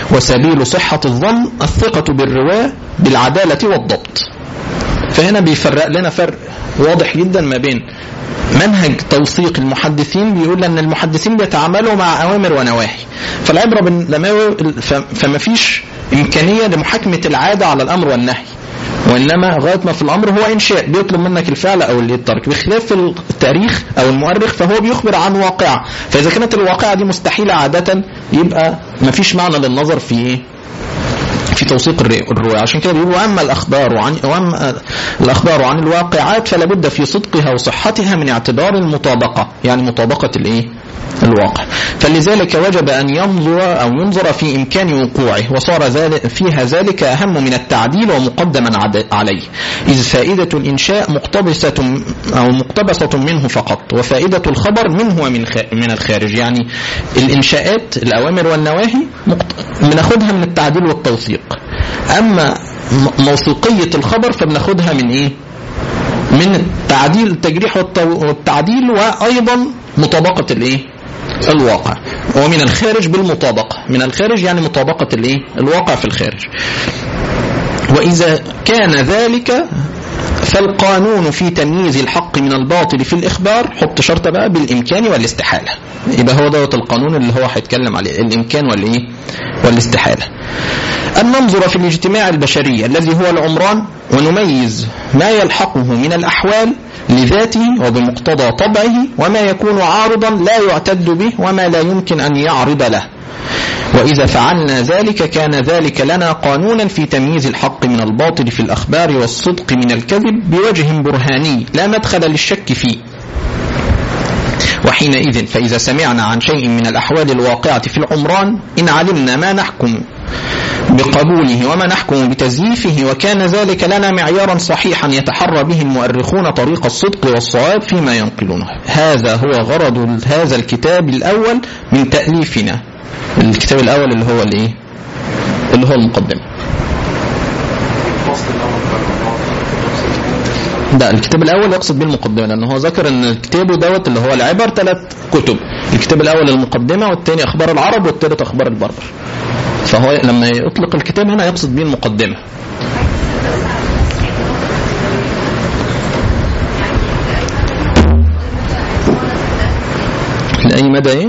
وسبيل صحة الظن الثقة بالرواة بالعدالة والضبط فهنا بيفرق لنا فرق واضح جدا ما بين منهج توثيق المحدثين بيقول ان المحدثين بيتعاملوا مع اوامر ونواهي فالعبره بالنماوي فما فيش امكانيه لمحاكمه العاده على الامر والنهي وانما غايه ما في الامر هو انشاء بيطلب منك الفعل او الترك بخلاف التاريخ او المؤرخ فهو بيخبر عن واقعه فاذا كانت الواقعه دي مستحيله عاده يبقى ما فيش معنى للنظر في ايه في توثيق الرواية عشان كده بيقولوا أما الأخبار عن وأما الأخبار عن الواقعات فلا بد في صدقها وصحتها من اعتبار المطابقة يعني مطابقة الإيه؟ الواقع فلذلك وجب أن ينظر أو ينظر في إمكان وقوعه وصار ذلك فيها ذلك أهم من التعديل ومقدما عليه إذ فائدة الإنشاء مقتبسة أو مقتبسة منه فقط وفائدة الخبر منه ومن من الخارج يعني الإنشاءات الأوامر والنواهي بناخدها من التعديل والتوثيق أما موثوقية الخبر فبناخدها من إيه؟ من التعديل التجريح والتعديل وأيضا مطابقة الإيه؟ الواقع ومن الخارج بالمطابقة من الخارج يعني مطابقة الايه الواقع في الخارج وإذا كان ذلك فالقانون في تمييز الحق من الباطل في الإخبار حط شرط بقى بالإمكان والاستحالة يبقى هو دوت القانون اللي هو هيتكلم عليه الإمكان والإيه والاستحالة أن ننظر في الاجتماع البشري الذي هو العمران ونميز ما يلحقه من الأحوال لذاته وبمقتضى طبعه وما يكون عارضا لا يعتد به وما لا يمكن أن يعرض له وإذا فعلنا ذلك كان ذلك لنا قانونا في تمييز الحق من الباطل في الأخبار والصدق من الكذب بوجه برهاني لا مدخل للشك فيه وحينئذ فإذا سمعنا عن شيء من الأحوال الواقعة في العمران إن علمنا ما نحكم بقبوله وما نحكم بتزييفه وكان ذلك لنا معيارا صحيحا يتحرى به المؤرخون طريق الصدق والصواب فيما ينقلونه هذا هو غرض هذا الكتاب الأول من تأليفنا الكتاب الأول اللي هو الإيه اللي هو المقدمة ده الكتاب الاول يقصد به المقدمه لان هو ذكر ان كتابه دوت اللي هو العبر ثلاث كتب الكتاب الاول المقدمه والثاني اخبار العرب والثالث اخبار البربر فهو لما يطلق الكتاب هنا يقصد به المقدمه لأي مدى إيه؟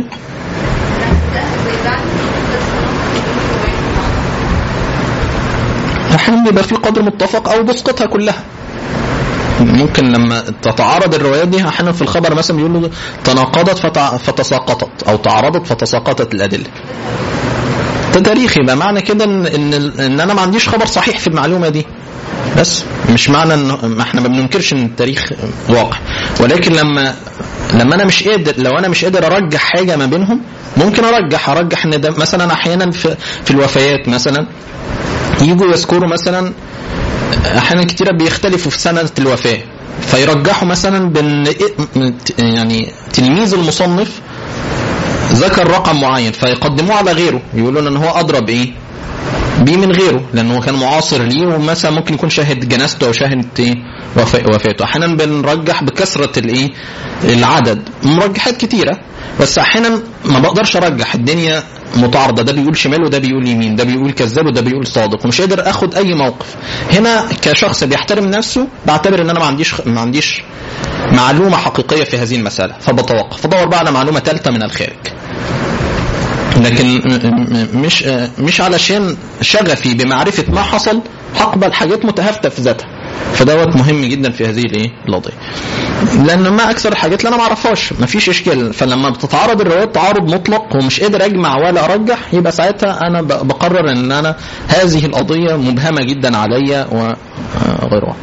أحيانا بيبقى في قدر متفق أو بيسقطها كلها ممكن لما تتعارض الروايات دي احيانا في الخبر مثلا بيقولوا تناقضت فتساقطت او تعارضت فتساقطت الادله ده تاريخ يبقى معنى كده ان ان, إن انا ما عنديش خبر صحيح في المعلومه دي بس مش معنى ان احنا ما بننكرش ان التاريخ واقع ولكن لما لما انا مش قادر لو انا مش قادر ارجح حاجه ما بينهم ممكن ارجح ارجح ان ده مثلا احيانا في, في الوفيات مثلا يجوا يذكروا مثلا احيانا كتيره بيختلفوا في سنه الوفاه فيرجحوا مثلا بين يعني تلميذ المصنف ذكر رقم معين فيقدموه على غيره يقولوا ان هو ادرى بايه؟ بيه من غيره لانه كان معاصر ليه ومثلا ممكن يكون شاهد جنازته او شاهد ايه وفاته احيانا بنرجح بكثره الايه العدد مرجحات كتيره بس احيانا ما بقدرش ارجح الدنيا متعارضه ده بيقول شمال وده بيقول يمين ده بيقول كذاب وده بيقول صادق ومش قادر اخد اي موقف هنا كشخص بيحترم نفسه بعتبر ان انا ما عنديش ما عنديش معلومه حقيقيه في هذه المساله فبتوقف فدور بقى على معلومه ثالثه من الخارج لكن مش مش علشان شغفي بمعرفه ما حصل هقبل حاجات متهافته في ذاتها فدوت مهم جدا في هذه الايه القضيه لان ما اكثر الحاجات اللي انا ما اعرفهاش ما فيش اشكال فلما بتتعارض الروايات تعارض مطلق ومش قادر اجمع ولا ارجح يبقى ساعتها انا بقرر ان انا هذه القضيه مبهمه جدا عليا وغيرها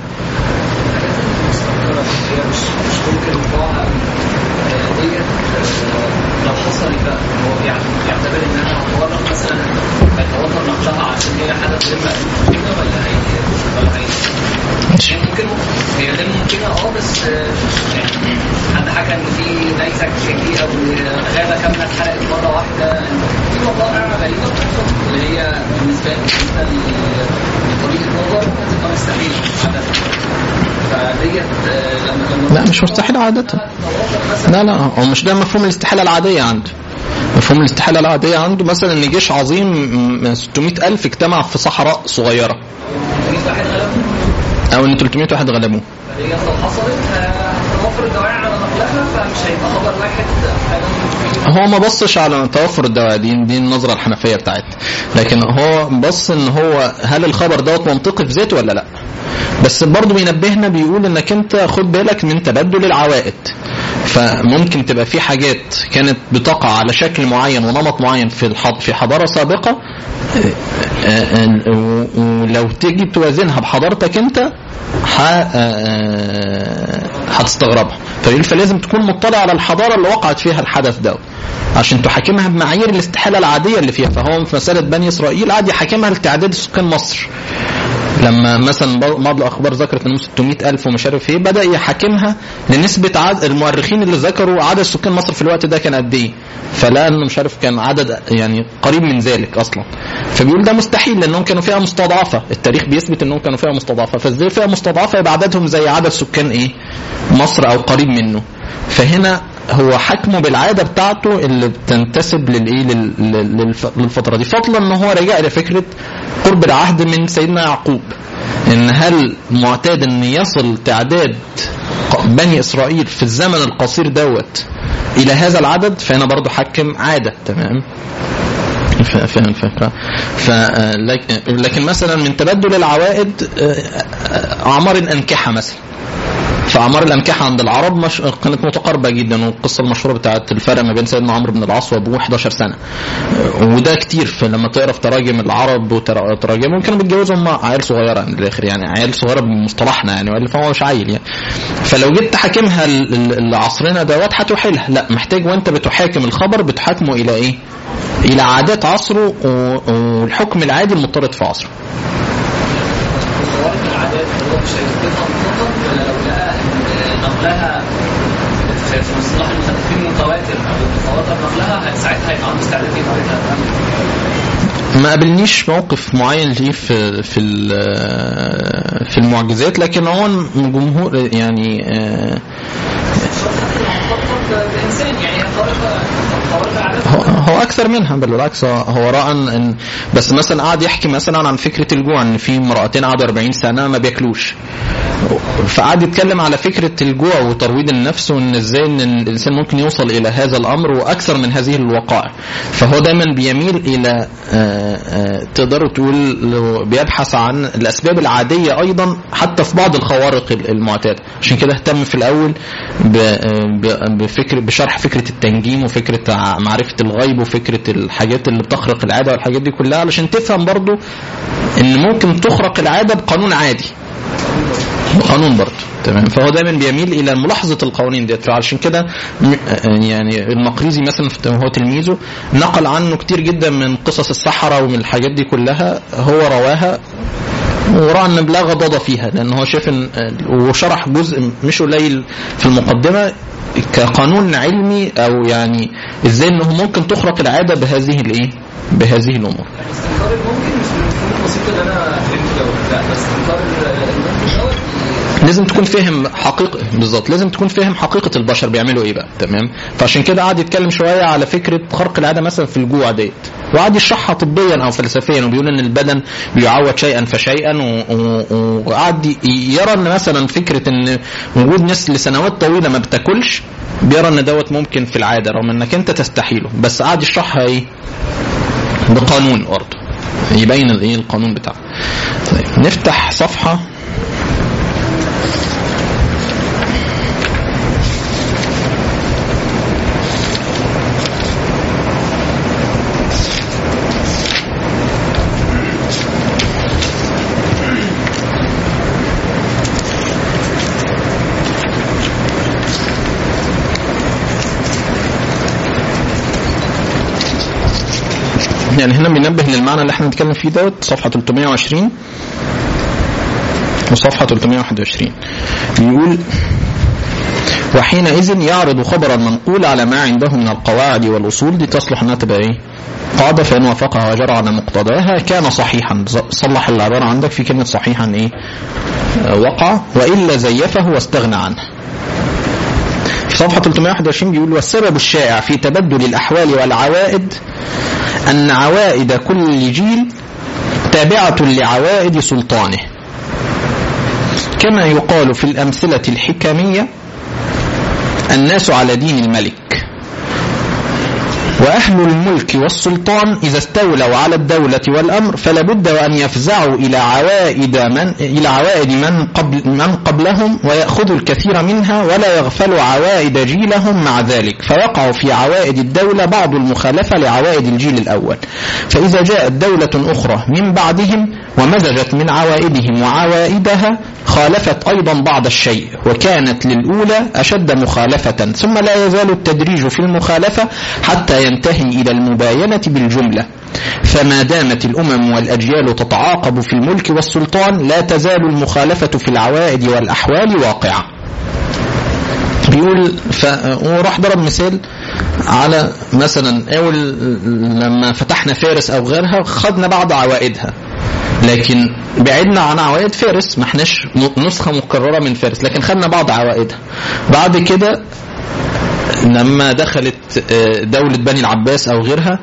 لو حصل بقى هو يعتبر ان انا هتورط مثلا هيتوتر نقشها عشان هي حدث غير ممكنه ولا هي ولا هي ممكن هي غير ممكنه اه بس يعني حد حكى ان في نيزك كبيره وغابه كامله اتحرقت مره واحده في وقائع غريبه بتحصل اللي هي بالنسبه لي لطريقه نظر هتبقى مستحيله عاده فديت لما لا مش مستحيل عادة لا لا هو مش ده مفهوم الاستحالة العادية عنده مفهوم الاستحالة العادية عنده مثلا ان جيش عظيم م- 600 ألف اجتمع في صحراء صغيرة 300 واحد غلبهم أو ان 300 واحد غلبوه فهي اصلا حصلت هتوفر الدواعي على نقلها فمش هيبقى خبر واحد فعلا هو ما بصش على توفر الدواء دي دي النظره الحنفيه بتاعتنا لكن هو بص ان هو هل الخبر دوت منطقي في ذاته ولا لا بس برضه بينبهنا بيقول انك انت خد بالك من تبدل العوائد فممكن تبقى في حاجات كانت بتقع على شكل معين ونمط معين في الحض... في حضاره سابقه آه، آه، آه، ولو تيجي توازنها بحضارتك انت ح- آه، هتستغربها فيقول فلازم تكون مطلع على الحضاره اللي وقعت فيها الحدث ده عشان تحاكمها بمعايير الاستحاله العاديه اللي فيها فهو في مساله بني اسرائيل قعد يحاكمها لتعداد سكان مصر لما مثلا بعض الاخبار ذكرت انهم 600 الف ومش عارف ايه بدا يحاكمها لنسبه عدد المؤرخين اللي ذكروا عدد سكان مصر في الوقت ده كان قد ايه فلقى انه مش عارف كان عدد يعني قريب من ذلك اصلا فبيقول ده مستحيل لانهم كانوا فئه مستضعفه التاريخ بيثبت انهم كانوا فئه مستضعفه فازاي فئه مستضعفه يبقى عددهم زي عدد سكان ايه مصر او قريب منه فهنا هو حكمه بالعاده بتاعته اللي بتنتسب للايه لل- لل- للف- للفتره دي فضلا ان هو رجع لفكره قرب العهد من سيدنا يعقوب ان هل معتاد ان يصل تعداد ق- بني اسرائيل في الزمن القصير دوت الى هذا العدد فهنا برضو حكم عاده تمام ف- فاهم الفكره ف آه، لك- لكن مثلا من تبدل العوائد آه، آه، اعمار الانكحه مثلا فاعمار الانكحه عند العرب مش... كانت متقاربه جدا والقصه المشهوره بتاعت الفرق ما بين سيدنا عمرو بن العاص وابوه 11 سنه وده كتير فلما تقرا في تراجم العرب وتراجمهم كانوا بيتجوزوا هم عيال صغيره من الاخر يعني عيال صغيره بمصطلحنا يعني والا فهو مش عيل يعني فلو جيت تحاكمها ل- ل- لعصرنا دوت هتحيلها لا محتاج وانت بتحاكم الخبر بتحاكمه الى ايه؟ الى عادات عصره و- والحكم العادي المضطرد في عصره صورة العادات هو مش هيثبتها مطلقا ولا لو لقى ان نقلها في في مصطلح المحدثين متواتر او متواتر نقلها ساعتها هيبقى عنده استعداد يتعرضها ما قابلنيش موقف معين ليه في في ال- في المعجزات لكن هو جمهور يعني آه، الانسان يعني هي خارقه خارقه عادات هو هو اكثر منها بل بالعكس هو- هو راى ان إن- بس مثلا قعد يحكي مثلا عن فكره الجوع ان في امراتين قعدوا 40 سنه ما بياكلوش فقعد يتكلم على فكره الجوع وترويض النفس وان ازاي ان الانسان ممكن يوصل الى هذا الامر واكثر من هذه الوقائع فهو دايما بيميل الى آه، آه، تقدروا تقول لو بيبحث عن الاسباب العاديه ايضا حتى في بعض الخوارق المعتاده عشان كده اهتم في الاول ب- ب- بفكر بشرح فكره التنجيم وفكره ع- معرفه الغيب وفكره الحاجات اللي بتخرق العاده والحاجات دي كلها علشان تفهم برضو ان ممكن تخرق العاده بقانون عادي قانون برضه تمام فهو دايما بيميل الى ملاحظه القوانين ديت فعشان كده م- يعني المقريزي مثلا في- هو تلميذه نقل عنه كتير جدا من قصص السحره ومن الحاجات دي كلها هو رواها وراى ان لا غضاضه فيها لان هو شايف ان وشرح جزء مش قليل في المقدمه كقانون علمي او يعني ازاي انه ممكن تخرق العاده بهذه الايه؟ بهذه الامور. الاستنكار الممكن مش بالمفهوم البسيط اللي انا فهمته دوت لا بس استنكار الممكن دوت لازم تكون فاهم حقيقة بالظبط لازم تكون فاهم حقيقة البشر بيعملوا ايه بقى تمام فعشان كده قعد يتكلم شوية على فكرة خرق العادة مثلا في الجوع ديت وقعد يشرحها طبيا او فلسفيا وبيقول ان البدن بيعود شيئا فشيئا و- و- وقعد ي- يرى ان مثلا فكرة ان وجود ناس لسنوات طويلة ما بتاكلش بيرى ان دوت ممكن في العادة رغم انك انت تستحيله بس قعد يشرحها ايه بقانون برضه يبين الايه القانون بتاعه طيب نفتح صفحه يعني هنا بينبه للمعنى اللي احنا بنتكلم فيه دوت صفحة 320 وصفحة 321 بيقول وحينئذ يعرض خبرا منقول على ما عنده من القواعد والأصول دي تصلح انها تبقى ايه؟ قاعدة فإن وافقها وجرى على مقتضاها كان صحيحا صلح العبارة عندك في كلمة صحيحا ايه؟ آه، وقع وإلا زيفه واستغنى عنه في صفحة 321 بيقول والسبب الشائع في تبدل الأحوال والعوائد أن عوائد كل جيل تابعة لعوائد سلطانه كما يقال في الأمثلة الحكمية الناس على دين الملك وأهل الملك والسلطان إذا استولوا على الدولة والأمر فلا بد وأن يفزعوا إلى عوائد من إلى عوائد من قبل من قبلهم ويأخذوا الكثير منها ولا يغفلوا عوائد جيلهم مع ذلك فيقع في عوائد الدولة بعض المخالفة لعوائد الجيل الأول فإذا جاءت دولة أخرى من بعدهم ومزجت من عوائدهم وعوائدها خالفت أيضا بعض الشيء وكانت للأولى أشد مخالفة ثم لا يزال التدريج في المخالفة حتى ينتهي إلى المباينة بالجملة فما دامت الأمم والأجيال تتعاقب في الملك والسلطان لا تزال المخالفة في العوائد والأحوال واقعة بيقول ف... وراح ضرب مثال على مثلا اول لما فتحنا فارس او غيرها خدنا بعض عوائدها لكن بعدنا عن عوائد فارس ما احناش نسخه مكرره من فارس لكن خدنا بعض عوائدها بعد كده لما دخلت دولة بني العباس أو غيرها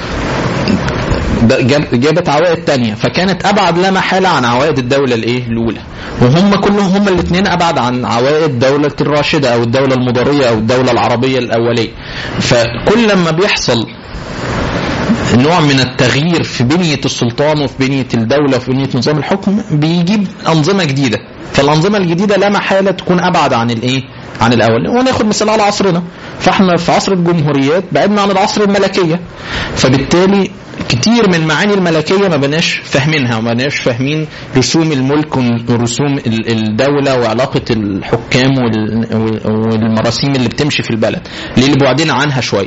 جابت عوائد تانية فكانت أبعد لا محالة عن عوائد الدولة الإيه الأولى وهم كلهم هم الاثنين أبعد عن عوائد دولة الراشدة أو الدولة المضرية أو الدولة العربية الأولية فكل لما بيحصل نوع من التغيير في بنية السلطان وفي بنية الدولة وفي بنية نظام الحكم بيجيب أنظمة جديدة فالأنظمة الجديدة لا محالة تكون أبعد عن الإيه عن الأول وناخد مثال على عصرنا فاحنا في عصر الجمهوريات بعدنا عن العصر الملكية فبالتالي كتير من معاني الملكية ما بناش فاهمينها وما بناش فاهمين رسوم الملك ورسوم الدولة وعلاقة الحكام والمراسيم اللي بتمشي في البلد ليه اللي بعدين عنها شوية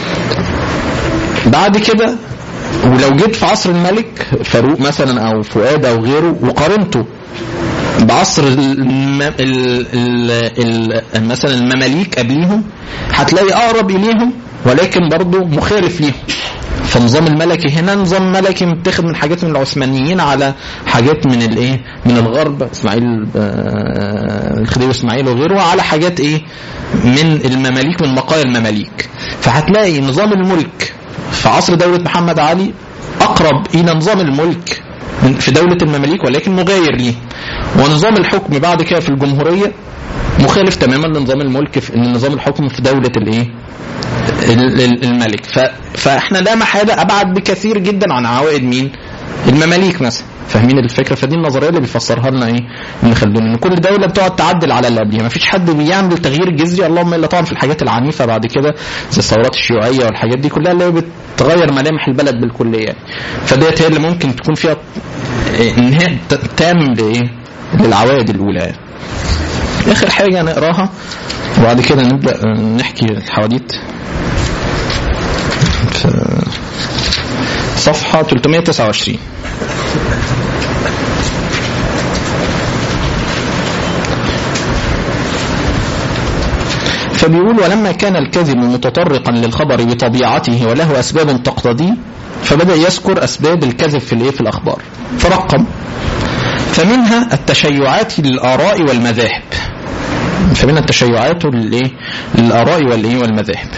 بعد كده ولو جيت في عصر الملك فاروق مثلا او فؤاد او غيره وقارنته بعصر الم... ال... ال... ال... مثلا المماليك قبليهم هتلاقي اقرب اليهم ولكن برضه مخالف ليهم فالنظام الملكي هنا نظام ملكي متاخد من حاجات من العثمانيين على حاجات من الايه من الغرب اسماعيل الخديوي اسماعيل وغيره على حاجات ايه من المماليك من بقايا المماليك فهتلاقي نظام الملك في عصر دولة محمد علي أقرب إلى نظام الملك في دولة المماليك ولكن مغاير ليه ونظام الحكم بعد كده في الجمهورية مخالف تماما لنظام الملك في نظام الحكم في دولة الايه الملك فاحنا لا محالة أبعد بكثير جدا عن عوائد مين المماليك مثلا فاهمين الفكره فدي النظريه اللي بيفسرها لنا ايه ابن خلدون ان كل دوله بتقعد تعدل على اللي قبلها ما فيش حد بيعمل تغيير جذري اللهم الا طبعا في الحاجات العنيفه بعد كده زي الثورات الشيوعيه والحاجات دي كلها اللي هي بتغير ملامح البلد بالكليه يعني فديت هي اللي ممكن تكون فيها انهاء تام لايه للعوائد الاولى يعني. اخر حاجه نقراها وبعد كده نبدا نحكي الحواديت صفحه 329 فبيقول ولما كان الكذب متطرقا للخبر بطبيعته وله اسباب تقتضيه فبدا يذكر اسباب الكذب في الايه في الاخبار فرقم فمنها التشيعات للاراء والمذاهب فمنها التشيعات للايه للاراء والايه والمذاهب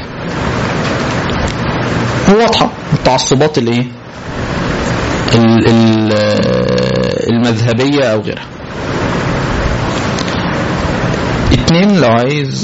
واضحه التعصبات الايه المذهبيه او غيرها اتنين لو عايز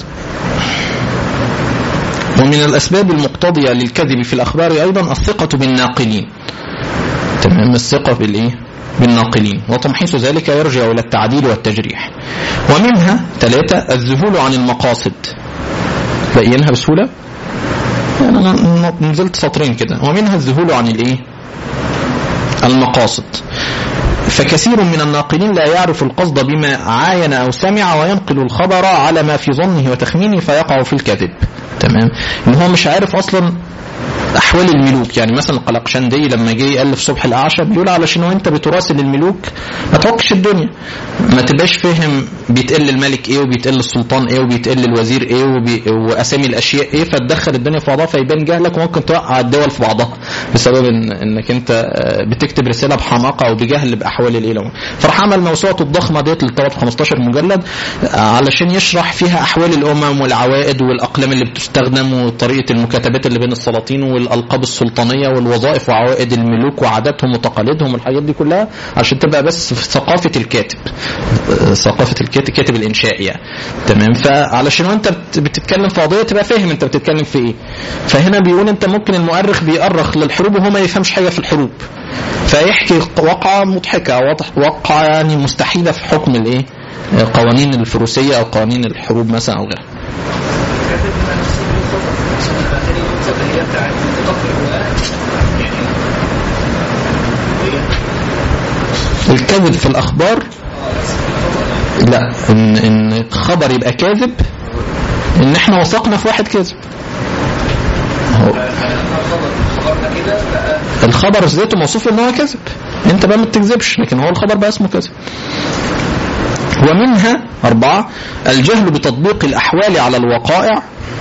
ومن الأسباب المقتضية للكذب في الأخبار أيضا الثقة بالناقلين تمام الثقة بالإيه؟ بالناقلين وتمحيص ذلك يرجع إلى التعديل والتجريح ومنها ثلاثة الذهول عن المقاصد بقينها بسهولة أنا نزلت سطرين كده ومنها الذهول عن الإيه المقاصد فكثير من الناقلين لا يعرف القصد بما عاين أو سمع وينقل الخبر على ما في ظنه وتخمينه فيقع في الكذب تمام ان هو مش عارف اصلا احوال الملوك يعني مثلا القلقشندي لما جه يالف صبح الاعشى بيقول علشان وانت بتراسل الملوك ما تعكش الدنيا ما تبقاش فاهم بيتقل الملك ايه وبيتقل السلطان ايه وبيتقل الوزير ايه وبي... واسامي الاشياء ايه فتدخل الدنيا في بعضها فيبان جهلك وممكن توقع الدول في بعضها بسبب إن... انك انت آه، بتكتب رساله بحماقه او بجهل باحوال الاله فراح عمل موسوعته الضخمه ديت اللي طلعت 15 مجلد آه، علشان يشرح فيها احوال الامم والعوائد والاقلام اللي بتستخدم وطريقه المكاتبات اللي بين السلاطين والالقاب السلطانيه والوظائف وعوائد الملوك وعاداتهم وتقاليدهم والحاجات دي كلها عشان تبقى بس في ثقافه الكاتب آه، ثقافه الكاتب كاتب الانشاء يعني تمام فعلشان وانت بت- بتتكلم في قضيه تبقى فاهم انت بتتكلم في ايه فهنا بيقول انت ممكن المؤرخ بيأرخ للحروب وهو ما يفهمش حاجه في الحروب فيحكي واقعه مضحكه واضح- واقعه يعني مستحيله في حكم الايه آه، قوانين الفروسيه او قوانين الحروب مثلا او غيرها كاتب نفس الخطط الأغاني الخطط اللي هي بتاعت خطط الرواية يعني هي الكذب في الاخبار لا ان ان خبر يبقى كاذب ان احنا وثقنا في واحد كذب هو الخبر خبرنا كده بقى الخبر ذاته موصوف ان هو كذب انت بقى ما بتكذبش لكن هو الخبر بقى اسمه كذب ومنها أربعة الجهل بتطبيق الأحوال على الوقائع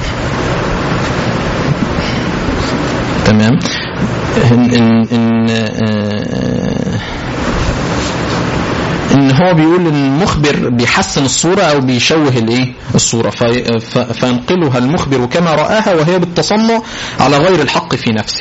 تمام إن إن إن, آه، ان هو بيقول ان المخبر بيحسن الصوره او بيشوه الايه الصوره في ف- فينقلها المخبر كما راها وهي بالتصنع على غير الحق في نفسه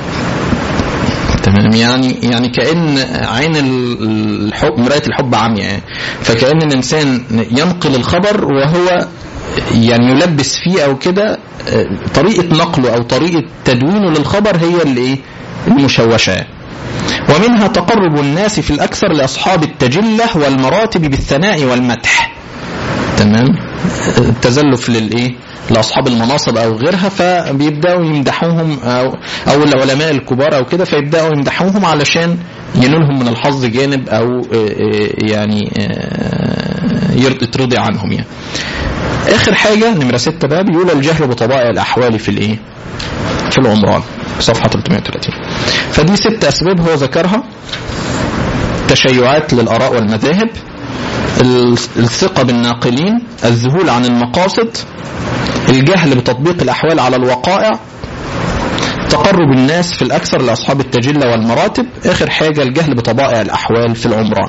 تمام يعني يعني كان عين ال- الحب مرايه الحب عمياء يعني. فكان الانسان ينقل الخبر وهو يعني يلبس فيه او كده آه، طريقه نقله او طريقه تدوينه للخبر هي اللي ايه المشوشه يعني. ومنها تقرب الناس في الأكثر لأصحاب التجلة والمراتب بالثناء والمدح تمام التزلف للإيه لأصحاب المناصب أو غيرها فبيبدأوا يمدحوهم أو, أو العلماء الكبار أو كده فيبدأوا يمدحوهم علشان ينولهم من الحظ جانب أو آه، آه، يعني آه، يرضي ترضي عنهم يعني آخر حاجة نمرة ستة بقى بيقول الجهل بطبائع الأحوال في الإيه في العمران صفحة 330 فدي ست أسباب هو ذكرها تشيعات للآراء والمذاهب ال- الثقة بالناقلين الذهول عن المقاصد الجهل بتطبيق الأحوال على الوقائع تقرب الناس في الأكثر لأصحاب التجلة والمراتب آخر حاجة الجهل بطبائع الأحوال في العمران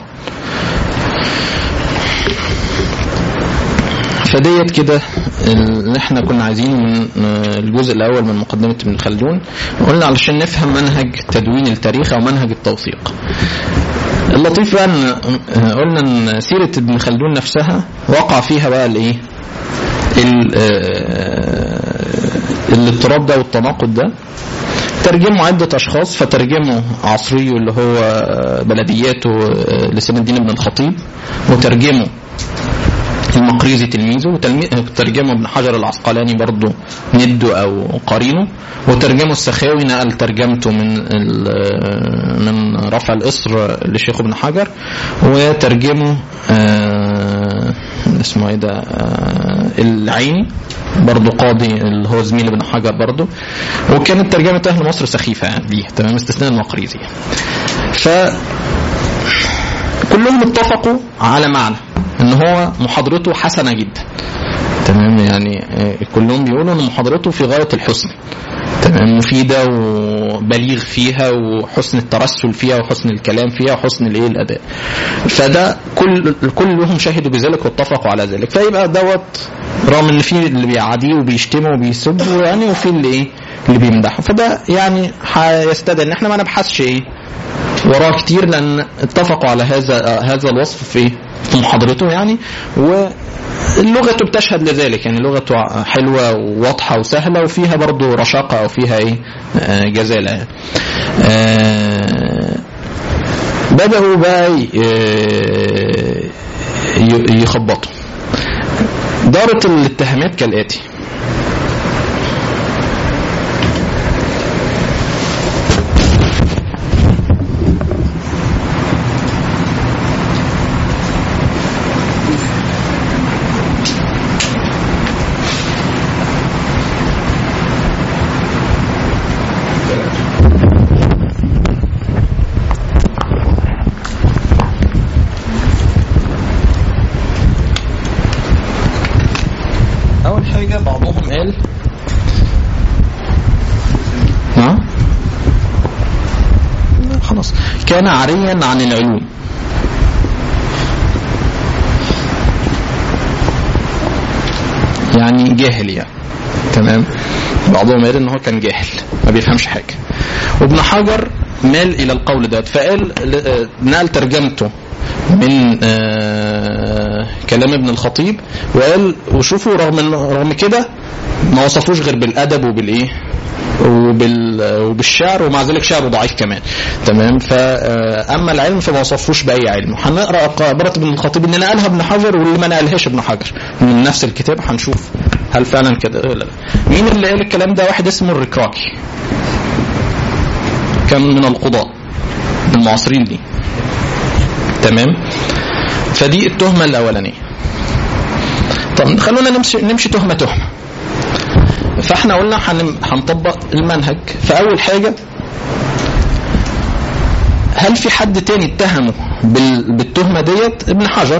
فديت كده اللي احنا كنا عايزينه من الجزء الاول من مقدمه ابن خلدون قلنا علشان نفهم منهج تدوين التاريخ او منهج التوثيق اللطيف بقى ان قلنا ان سيره ابن خلدون نفسها وقع فيها بقى الايه ال- آه، الاضطراب ده والتناقض ده ترجموا عدة أشخاص فترجموا عصري اللي هو بلدياته آه، لسان الدين بن الخطيب وترجموا المقريزي تلميذه وترجمه ابن حجر العسقلاني برضه نده او قرينه وترجمه السخاوي نقل ترجمته من ال- من رفع الاسر لشيخ ابن حجر وترجمه آه، اسمه ايه ده آه، العيني برضه قاضي اللي هو زميل ابن حجر برضه وكانت ترجمه اهل مصر سخيفه يعني دي تمام استثناء المقريزي ف كلهم اتفقوا على معنى ان هو محاضرته حسنه جدا تمام يعني آه، كلهم بيقولوا ان محاضرته في غايه الحسن تمام مفيده وبليغ فيها وحسن الترسل فيها وحسن الكلام فيها وحسن الايه الاداء فده كل كلهم شهدوا بذلك واتفقوا على ذلك فيبقى دوت رغم ان في اللي بيعاديه وبيشتمه وبيسبه يعني وفي اللي ايه اللي بيمدحه فده يعني هيستدعي ان احنا ما نبحثش ايه وراه كتير لان اتفقوا على هذا هذا الوصف في في محاضرته يعني واللغة بتشهد لذلك يعني لغته حلوة وواضحة وسهلة وفيها برضو رشاقة أو فيها إيه آه، جزالة يعني. آه، بدأوا بقى ي- ي- يخبطوا دارت الاتهامات كالآتي كان عاريا عن العلوم يعني جاهل يعني تمام بعضهم قال ان هو كان جاهل ما بيفهمش حاجه وابن حجر مال الى القول ده فقال آه، نقل ترجمته من آه، كلام ابن الخطيب وقال وشوفوا رغم رغم كده ما وصفوش غير بالادب وبالايه وبال وبالشعر ومع ذلك شعره ضعيف كمان تمام فاما العلم فما وصفوش باي علم هنقرا عباره ابن الخطيب ان نقلها ابن حجر واللي ما نقلهاش ابن حجر من نفس الكتاب هنشوف هل فعلا كده ولا لا مين اللي قال الكلام ده واحد اسمه الركراكي كان من القضاء من المعاصرين دي تمام فدي التهمه الاولانيه طب خلونا نمشي نمشي تهمه تهمه فاحنا قلنا هنطبق المنهج فاول حاجه هل في حد تاني اتهمه بالتهمه ديت ابن حجر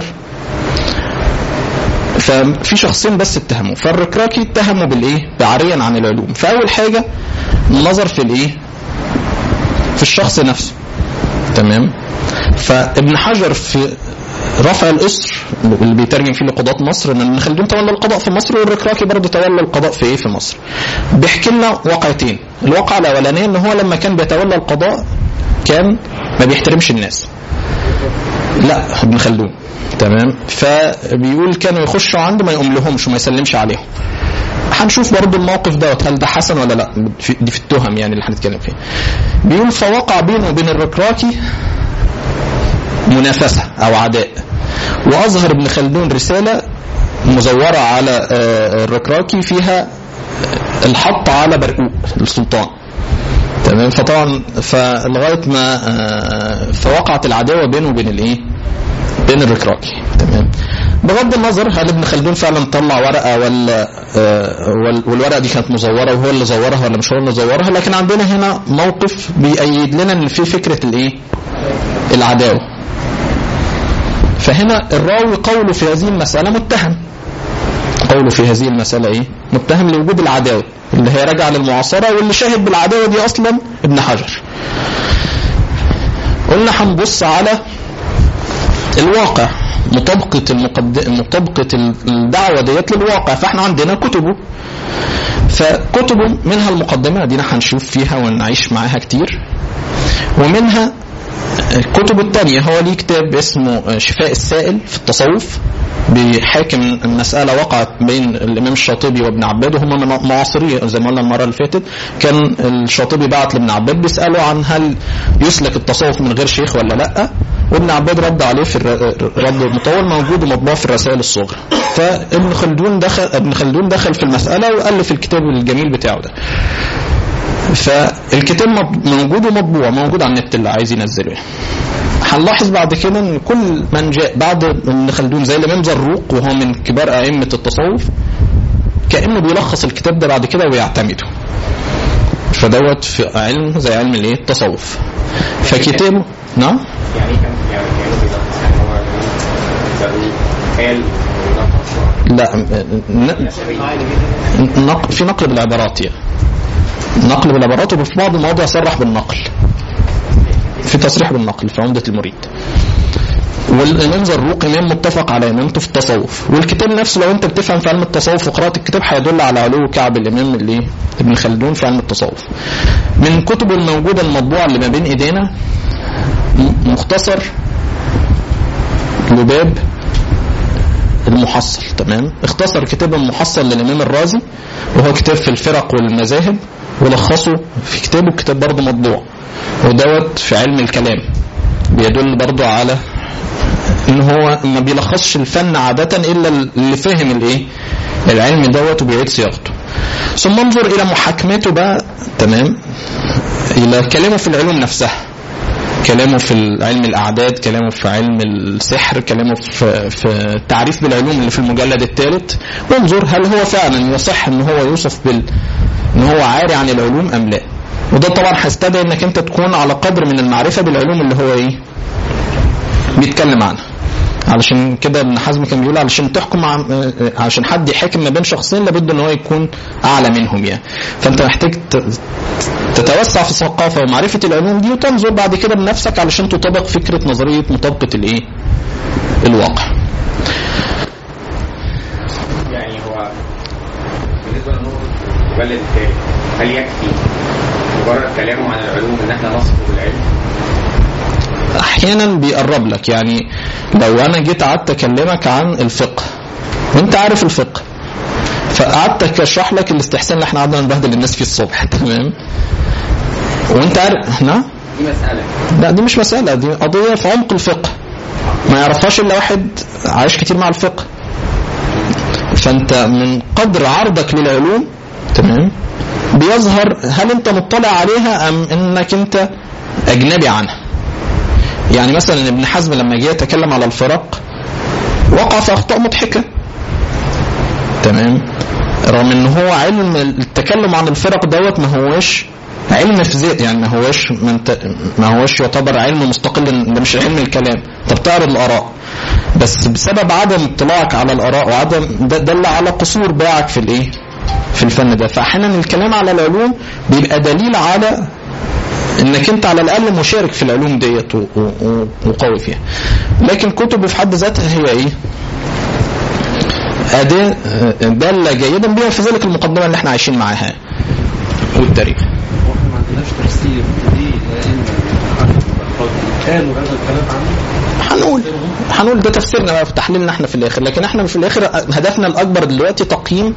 ففي شخصين بس اتهموا فالركراكي اتهموا بالايه بعريا عن العلوم فاول حاجه النظر في الايه في الشخص نفسه تمام فابن حجر في رفع الاسر اللي بيترجم فيه لقضاة مصر ان ابن خلدون تولى القضاء في مصر والركراكي برضه تولى القضاء في ايه في مصر. بيحكي لنا واقعتين، الواقعة الاولانية ان هو لما كان بيتولى القضاء كان ما بيحترمش الناس. لا ابن خلدون تمام فبيقول كانوا يخشوا عنده ما يقوم لهمش وما يسلمش عليهم. هنشوف برضه الموقف دوت هل ده حسن ولا لا دي في التهم يعني اللي هنتكلم فيها. بيقول فوقع بينه وبين الركراكي منافسة أو عداء وأظهر ابن خلدون رسالة مزورة على الركراكي فيها الحط على برقوق السلطان تمام فطبعا فلغايه ما فوقعت العداوه بينه وبين الايه؟ بين الركراكي تمام بغض النظر هل ابن خلدون فعلا طلع ورقه ولا والورقه دي كانت مزوره وهو اللي زورها ولا مش هو اللي زورها لكن عندنا هنا موقف بيأيد لنا ان في فكره الايه؟ العداوه فهنا الراوي قوله في هذه المسألة متهم قوله في هذه المسألة إيه؟ متهم لوجود العداوة اللي هي راجعة للمعاصرة واللي شاهد بالعداوة دي أصلا ابن حجر قلنا هنبص على الواقع مطابقة المقد... مطابقة الدعوة ديت للواقع فاحنا عندنا كتبه فكتبه منها المقدمة دينا هنشوف فيها ونعيش معاها كتير ومنها الكتب الثانية هو ليه كتاب اسمه شفاء السائل في التصوف بيحاكم المسألة وقعت بين الإمام الشاطبي وابن عباد وهم معاصرين زي ما قلنا المرة اللي فاتت كان الشاطبي بعت لابن عباد بيسأله عن هل يسلك التصوف من غير شيخ ولا لأ وابن عباد رد عليه في الرد المطول موجود ومطبوع في الرسائل الصغرى فابن خلدون دخل ابن خلدون دخل في المسألة وألف الكتاب الجميل بتاعه ده فالكتاب موجود ومطبوع موجود على النت اللي عايز ينزله هنلاحظ بعد كده ان كل من جاء بعد ابن خلدون زي الامام زروق وهو من كبار ائمه التصوف كانه بيلخص الكتاب ده بعد كده ويعتمده فدوت في علم زي علم الايه التصوف فكتابه نعم يعني كان يعني كانوا بيلخص يعني هو قال لا نقل في نقل بالعبارات يعني نقل بالعبارات وفي بعض المواضع صرح بالنقل في تصريح بالنقل في عمدة المريد والامام زروق امام متفق على امامته في التصوف والكتاب نفسه لو انت بتفهم في علم التصوف وقراءه الكتاب هيدل على علو كعب الامام اللي ابن خلدون في علم التصوف من كتبه الموجوده المطبوعه اللي ما بين ايدينا مختصر لباب المحصل تمام اختصر كتاب المحصل للامام الرازي وهو كتاب في الفرق والمذاهب ولخصه في كتابه كتاب برضه مطبوع ودوت في علم الكلام بيدل برضه على ان هو ما بيلخصش الفن عادة الا اللي فاهم الايه العلم دوت وبيعيد صياغته ثم انظر الى محاكمته بقى تمام الى كلامه في العلوم نفسها كلامه في علم الاعداد كلامه في علم السحر كلامه في, في التعريف بالعلوم اللي في المجلد الثالث وانظر هل هو فعلا يصح ان هو يوصف بال ان هو عاري عن العلوم ام لا وده طبعا هيستدعي انك انت تكون على قدر من المعرفه بالعلوم اللي هو ايه بيتكلم عنها علشان كده ابن حزم كان بيقول علشان تحكم عن عشان حد يحاكم ما بين شخصين لابد ان هو يكون اعلى منهم يعني فانت محتاج ت- تتوسع في الثقافه ومعرفه العلوم دي وتنظر بعد كده بنفسك علشان تطبق فكره نظريه مطابقه الايه؟ الواقع. يعني هو بالنسبه لنقطه مجلد التاريخ هل يكفي مجرد كلامه عن العلوم ان احنا نصف بالعلم؟ احيانا بيقرب لك يعني لو انا جيت قعدت اكلمك عن الفقه وانت عارف الفقه فقعدت اشرح لك الاستحسان اللي احنا قعدنا نبهدل الناس فيه الصبح تمام وانت عارف نعم دي مساله لا دي مش مسألة دي قضية في عمق الفقه ما يعرفهاش إلا واحد عايش كتير مع الفقه فأنت من قدر عرضك للعلوم تمام بيظهر هل أنت مطلع عليها أم أنك أنت أجنبي عنها يعني مثلا ابن حزم لما جه يتكلم على الفرق وقع في أخطاء مضحكة تمام رغم ان هو علم التكلم عن الفرق دوت ما هوش علم في ذات يعني ما هوش ما, انت ما هوش يعتبر علم مستقل ده مش علم الكلام انت بتعرض الاراء بس بسبب عدم اطلاعك على الاراء وعدم ده دل على قصور باعك في الايه في الفن ده فاحيانا الكلام على العلوم بيبقى دليل على انك انت على الاقل مشارك في العلوم ديت و- و- و- وقوي فيها لكن كتب في حد ذاتها هي ايه أداة دالة جيدا بما في ذلك المقدمة اللي احنا عايشين معاها والتاريخ واحنا ما عندناش تفسير ليه لان قالوا هذا الكلام عنه هنقول هنقول ده تفسيرنا بقى في تحليلنا احنا في الاخر لكن احنا في الاخر هدفنا الاكبر دلوقتي تقييم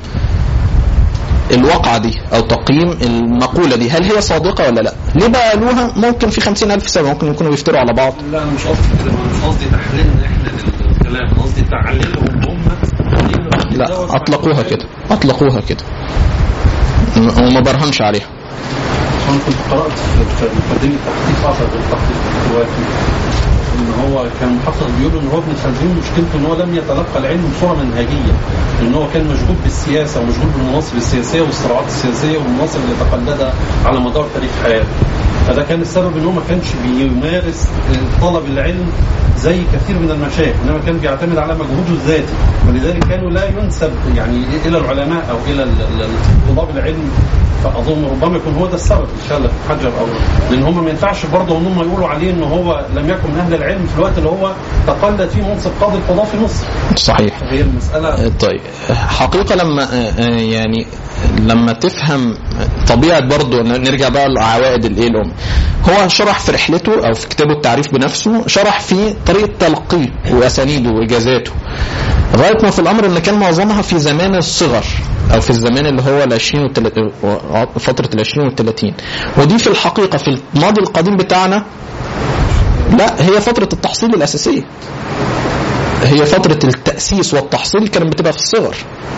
الواقعة دي او تقييم المقولة دي هل هي صادقة ولا لا ليه بقى قالوها ممكن في خمسين الف سبب ممكن يكونوا بيفتروا على بعض لا انا مش قصدي كده انا مش قصدي تحليلنا احنا للكلام أنا قصدي تعليلهم هم لا اطلقوها كده اطلقوها كده وما برهنش عليها انا كنت قرات في في مقدمه تحقيق اخر بالتحقيق الدلوقتي ان هو كان محقق بيقول ان هو ابن خلدون مشكلته ان هو لم يتلقى العلم بصوره منهجيه ان هو كان مشغول بالسياسه ومشغول بالمناصب السياسيه والصراعات السياسيه والمناصب اللي تقلدها على مدار تاريخ حياته فده كان السبب ان هو ما كانش بيمارس طلب العلم زي كثير من المشايخ انما كان بيعتمد على مجهوده الذاتي ولذلك كانوا لا ينسب يعني الى العلماء او الى ال- ال- طلاب العلم فاظن ربما يكون هو ده السبب ان شاء الله في حجر او لان هم ما ينفعش برضه ان هم يقولوا عليه ان هو لم يكن من اهل العلم في الوقت اللي هو تقلد فيه منصب قاضي القضاء في مصر صحيح هي المساله طيب حقيقة لما يعني لما تفهم طبيعة برضو نرجع بقى لعوائد الايه الام هو شرح في رحلته او في كتابه التعريف بنفسه شرح في طريقة تلقيه واسانيده واجازاته غاية ما في الامر ان كان معظمها في زمان الصغر او في الزمان اللي هو العشرين والتلاتين فترة العشرين والتلاتين ودي في الحقيقة في الماضي القديم بتاعنا لا هي فترة التحصيل الأساسية هي فترة التأسيس والتحصيل كانت بتبقى في الصغر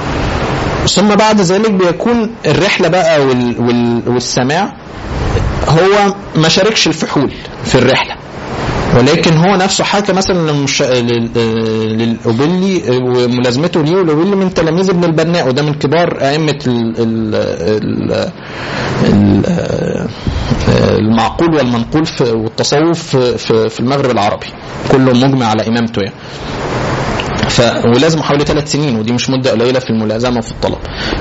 ثم بعد ذلك بيكون الرحلة بقى وال وال والسماع هو ما شاركش الفحول في الرحلة ولكن هو نفسه حكى مثلا للمش... لل- للأوبيلي وملازمته ليه والأوبيلي من تلاميذ ابن البناء وده من كبار أئمة ال... ال... ال... ال... المعقول والمنقول في والتصوف في, في, في المغرب العربي كله مجمع على إمامته يعني ف ولازم حوالي ثلاث سنين ودي مش مده قليله في الملازمه وفي الطلب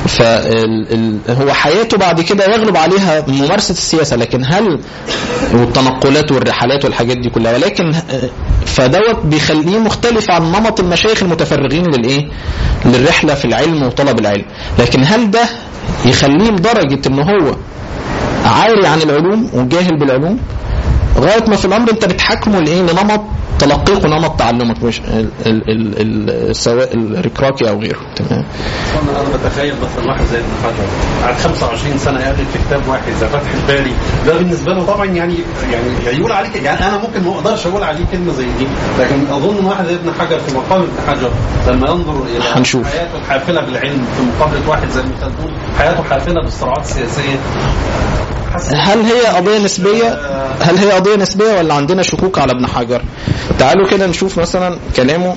فهو حياته بعد كده يغلب عليها ممارسه السياسه لكن هل والتنقلات والرحلات والحاجات دي كلها ولكن فدوت بيخليه مختلف عن نمط المشايخ المتفرغين للايه للرحله في العلم وطلب العلم لكن هل ده يخليه لدرجه ان هو عاري عن العلوم وجاهل بالعلوم غايه ما في الامر انت بتحاكمه لايه لنمط تلقيك ونمط تعلمك مش ال ال ال ال سواء الركراكي او غيره تمام انا انا بتخيل مثلا واحد زي ابن حجر قعد 25 سنه يقرا في كتاب واحد زي فتح الباري ده بالنسبه له طبعا يعني يعني يقول عليه كده. يعني انا ممكن ما اقدرش اقول عليه كلمه زي دي لكن اظن ان واحد زي ابن حجر في مقام ابن حجر لما ينظر الى هنشوف. حياته الحافله بالعلم في مقابله واحد زي ابن خلدون حياته حافله بالصراعات السياسيه حاسس- هل هي قضية نسبية هل هي قضية نسبية ولا عندنا شكوك على ابن حجر تعالوا كده نشوف مثلا كلامه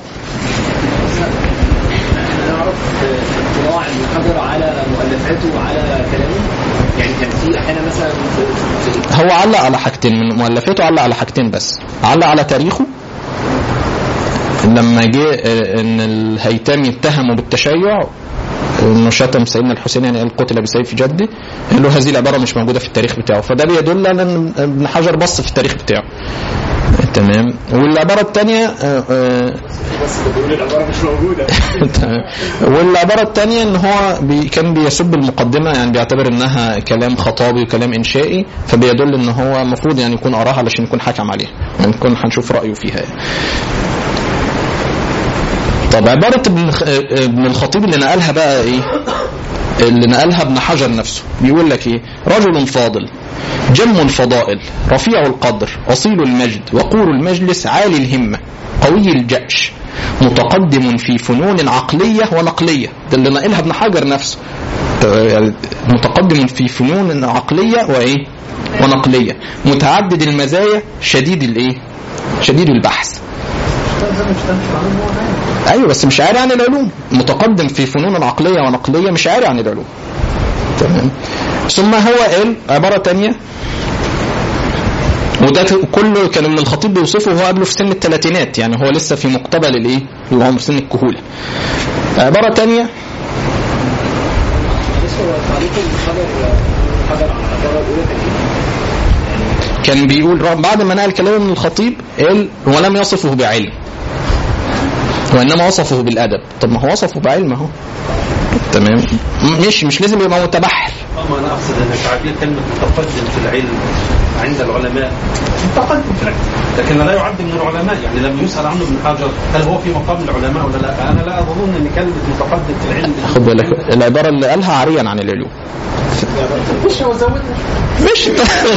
انا اعرف اطلاع ابن حجر على مؤلفاته وعلى كلامه يعني كان في احيانا مثلا في- في- هو علق على حاجتين من مؤلفاته علق على حاجتين بس علق على تاريخه لما جه آه، ان الهيثمي اتهموا بالتشيع انه شتم سيدنا الحسين يعني قال قتل بسيف جده قال له هذه العباره مش موجوده في التاريخ بتاعه فده بيدل على ان ابن حجر بص في التاريخ بتاعه تمام والعباره الثانيه بس بيقول العباره مش موجوده والعباره الثانيه ان هو بي كان بيسب المقدمه يعني بيعتبر انها كلام خطابي وكلام انشائي فبيدل ان هو المفروض يعني يكون قراها علشان يكون حكم عليها يعني نكون هنشوف رايه فيها يعني. طب عباره ابن الخ- ابن الخطيب اللي نقلها بقى ايه؟ اللي نقلها ابن حجر نفسه بيقول لك ايه؟ رجل فاضل جم الفضائل رفيع القدر أصيل المجد وقور المجلس عالي الهمة قوي الجأش متقدم في فنون عقلية ونقلية ده اللي ناقلها ابن حجر نفسه يعني متقدم في فنون عقلية وإيه ونقلية متعدد المزايا شديد الإيه شديد البحث ايوه بس مش عاري عن العلوم متقدم في فنون عقليه ونقليه مش عاري عن العلوم تمام ثم هو قال عباره تانية وده كله كان ابن الخطيب بيوصفه وهو قبله في سن الثلاثينات يعني هو لسه في مقتبل الايه اللي هو في سن الكهوله عباره تانية بس هو تعليق الحجر حجر على العباره الاولى كان ايه؟ كان بيقول بعد ما نقل كلام ابن الخطيب قال ولم يصفه بعلم وانما وصفه بالادب طب ما هو وصفه بعلم اهو تمام مش مش لازم يبقى متبحر ما انا اقصد ان تعبير كلمه متقدم في العلم عند العلماء متقدم في العلم لكن لا يعد من العلماء يعني لم يسال عنه ابن حجر هل هو في مقام العلماء ولا لا انا لا اظن ان كلمه متقدم في العلم دي- خد بالك العباره اللي قالها عاريا عن العلوم مش هو زودنا مش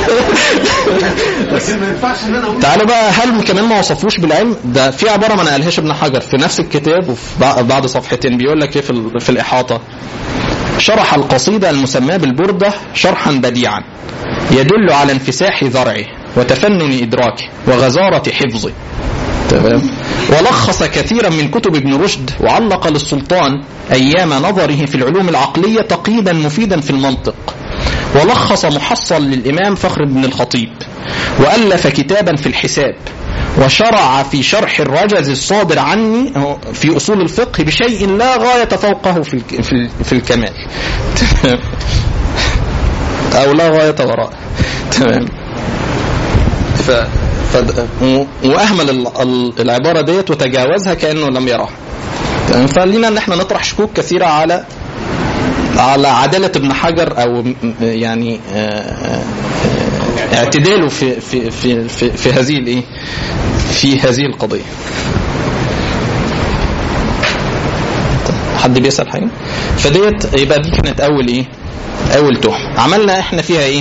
لكن ما ينفعش ان انا اقول تعالوا بقى هل كمان ما وصفوش بالعلم ده في عباره ما نقلهاش ابن حجر في نفس الكتاب وفي بع- بعد صفحتين بيقول لك ايه في, ال- في الاحاطه شرح القصيده المسماه بالبرده شرحا بديعا يدل على انفساح ذرعه وتفنن ادراكه وغزاره حفظه تمام ولخص كثيرا من كتب ابن رشد وعلق للسلطان ايام نظره في العلوم العقليه تقييدا مفيدا في المنطق ولخص محصل للامام فخر بن الخطيب والف كتابا في الحساب وشرع في شرح الرجز الصادر عني في اصول الفقه بشيء لا غايه فوقه في الك- في ال- في الكمال تمام او لا غايه وراءه تمام ف ف و- واهمل ال- ال- العباره ديت وتجاوزها كانه لم يراها تمام فلينا ان احنا نطرح شكوك كثيره على على عداله ابن حجر او م- م- يعني آه، آه، اعتداله في في في في, في هذه الايه في هذه القضيه حد بيسال حاجه فديت يبقى دي كانت اول ايه اول تهمه عملنا احنا فيها ايه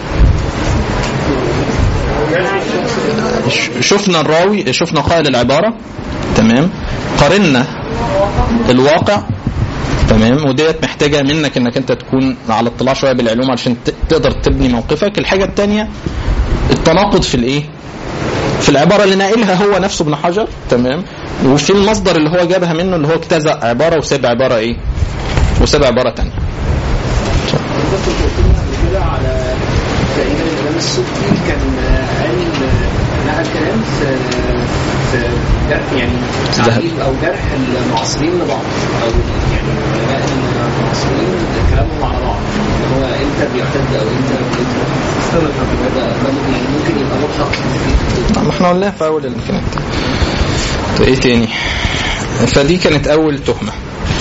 ش- شفنا الراوي شفنا قائل العباره تمام قارنا الواقع تمام وديت محتاجه منك انك انت تكون على اطلاع شويه بالعلوم علشان ت- تقدر تبني موقفك الحاجه الثانيه التناقض في الايه في العباره اللي ناقلها هو نفسه ابن حجر تمام وفي المصدر اللي هو جابها منه اللي هو اجتزأ عباره وساب عباره ايه وساب عباره ثانيه بس كنت قلت لنا قبل كده على تقريبا الامام السبكي كان قال نقل كلام في في جرح يعني تعديل او جرح المعاصرين لبعض او يعني العلماء المعاصرين كلامهم على بعض اللي هو امتى بيعتد او امتى بيترك ده ده يعني ممكن يبقى ملحق في ما احنا قلناها في اول الكلام طيب ايه تاني فدي كانت اول تهمه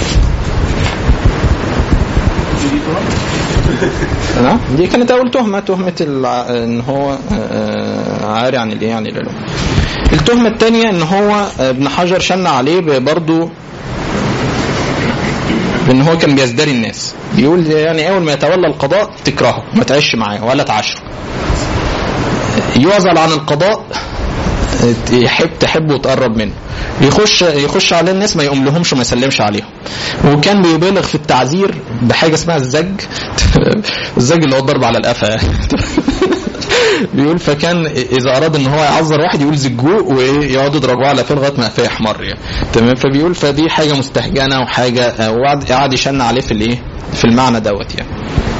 نعم دي كانت اول تهمه تهمه الع... ان هو آه، عاري عن الايه عن العلوم التهمه الثانيه ان هو ابن حجر شن عليه برضه بان هو كان بيزدري الناس بيقول يعني اول ما يتولى القضاء تكرهه ما تعيش معاه ولا تعاشره يعزل عن القضاء يحب تحبه وتقرب منه يخش يخش على الناس ما يقوم لهمش وما يسلمش عليهم وكان بيبالغ في التعذير بحاجه اسمها الزج الزج اللي هو الضرب على القفا يعني بيقول فكان اذا اراد ان هو يعذر واحد يقول زجوه ويقعدوا يضربوه على فيه لغايه ما قفاه يحمر يعني تمام فبيقول فدي حاجه مستهجنه وحاجه وقعد قعد يشن عليه في الايه في المعنى دوت يعني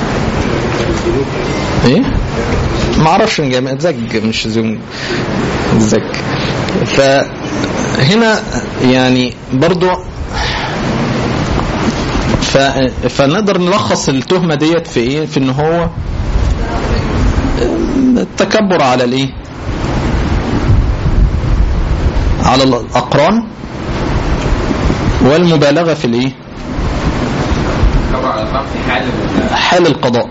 ايه ما اعرفش من جامعة زج مش زنج زج ف هنا يعني برضو ف... فنقدر نلخص التهمه ديت في ايه؟ في ان هو التكبر على الايه؟ على الاقران والمبالغه في الايه؟ طبعا على الخط في حال ال- حال القضاء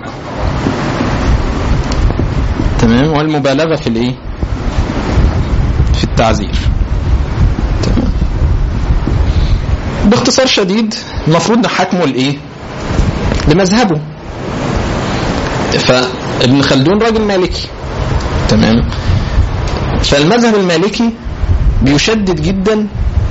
تمام والمبالغه في الايه؟ في التعزير تمام باختصار شديد المفروض نحاكمه لايه؟ لمذهبه فابن خلدون راجل مالكي تمام فالمذهب المالكي بيشدد جدا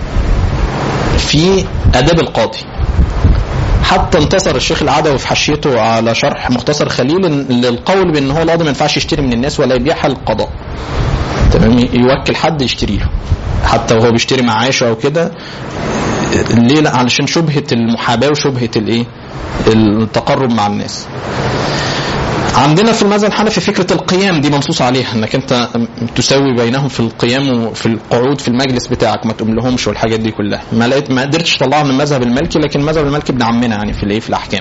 في اداب القاضي حتى انتصر الشيخ العدوي في حاشيته على شرح مختصر خليل إن- للقول بان هو القاضي ما ينفعش يشتري من الناس ولا يبيعها للقضاء تمام يوكل حد يشتري له حتى وهو بيشتري معاشه او كده ليه لا علشان شبهه المحاباه وشبهه الايه التقرب مع الناس عندنا في المذهب الحنفي فكره القيام دي منصوص عليها انك انت تساوي بينهم في القيام وفي القعود في المجلس بتاعك ما تقوم لهمش والحاجات دي كلها ما لقيت ما قدرتش اطلعها من المذهب المالكي لكن المذهب المالكي ابن عمنا يعني في الايه في الاحكام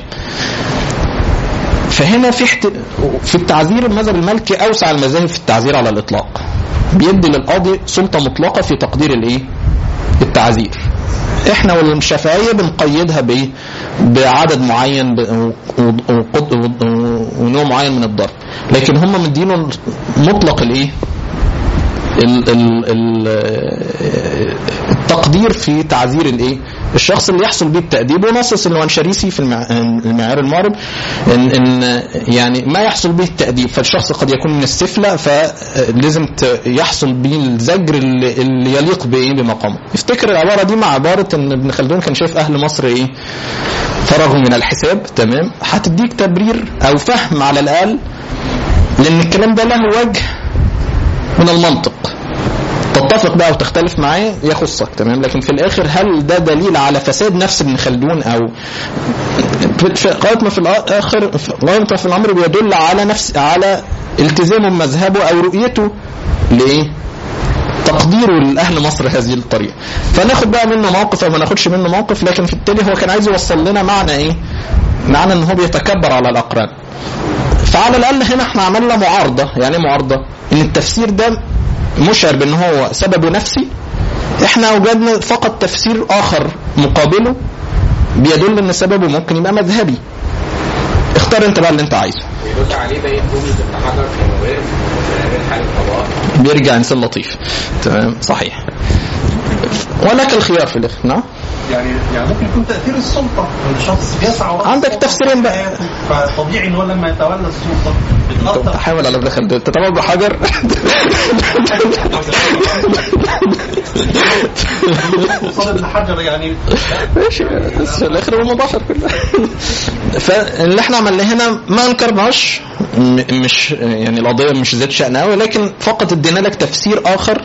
فهنا في احت... في التعذير المذهب المالكي اوسع المذاهب في التعذير على الاطلاق بيدي للقاضي سلطه مطلقه في تقدير الايه التعذير احنا والشافعيه بنقيدها بايه بعدد معين ب... و... و... وقد- و... ونوع معين من الضرب لكن هم مدينه مطلق الايه ال... ال... ال... التقدير في تعذير الايه الشخص اللي يحصل به التأديب ونصص الوانشريسي في المع... المعيار المعرب إن, ان يعني ما يحصل به التأديب فالشخص قد يكون من السفلة فلازم ت- يحصل به الزجر اللي, اللي يليق بايه بمقامه افتكر العبارة دي مع عبارة ان ابن خلدون كان شايف اهل مصر ايه فرغوا من الحساب تمام هتديك تبرير او فهم على الاقل لان الكلام ده له وجه من المنطق تتفق بقى وتختلف معاه يخصك تمام لكن في الاخر هل ده دليل على فساد نفس ابن خلدون او في- في- غايه ما في الاخر غايه ما في الامر بيدل على نفس على التزامه بمذهبه او رؤيته لايه؟ تقديره لاهل مصر هذه الطريقه فناخد بقى منه موقف او ما ناخدش منه موقف لكن في التالي هو كان عايز يوصل لنا معنى ايه؟ معنى ان هو بيتكبر على الاقران فعلى الاقل هنا احنا عملنا معارضه يعني ايه معارضه ان التفسير ده مشعر بان هو سببه نفسي احنا وجدنا فقط تفسير اخر مقابله بيدل ان سببه ممكن يبقى مذهبي اختار انت بقى اللي انت عايزه بيرد عليه بقيه جمله ابن حجر في المغير من حال القضاء بيرجع انسان لطيف تمام صحيح ولك الخيار في الاخر نعم يعني يعني ممكن يكون تاثير السلطه ان شخص بيسعى وراء عندك السلطة تفسيرين بقى. في حياته. فطبيعي ان هو لما يتولى السلطه بتاثر تحاول على ابن خلدون تتابع بحجر قصاد ابن حجر يعني ماشي بس في الاخر هو مباشر كله فاللي احنا عملناه هنا ما انكرناش م- مش يعني القضيه مش ذات شان قوي لكن فقط ادينا لك تفسير اخر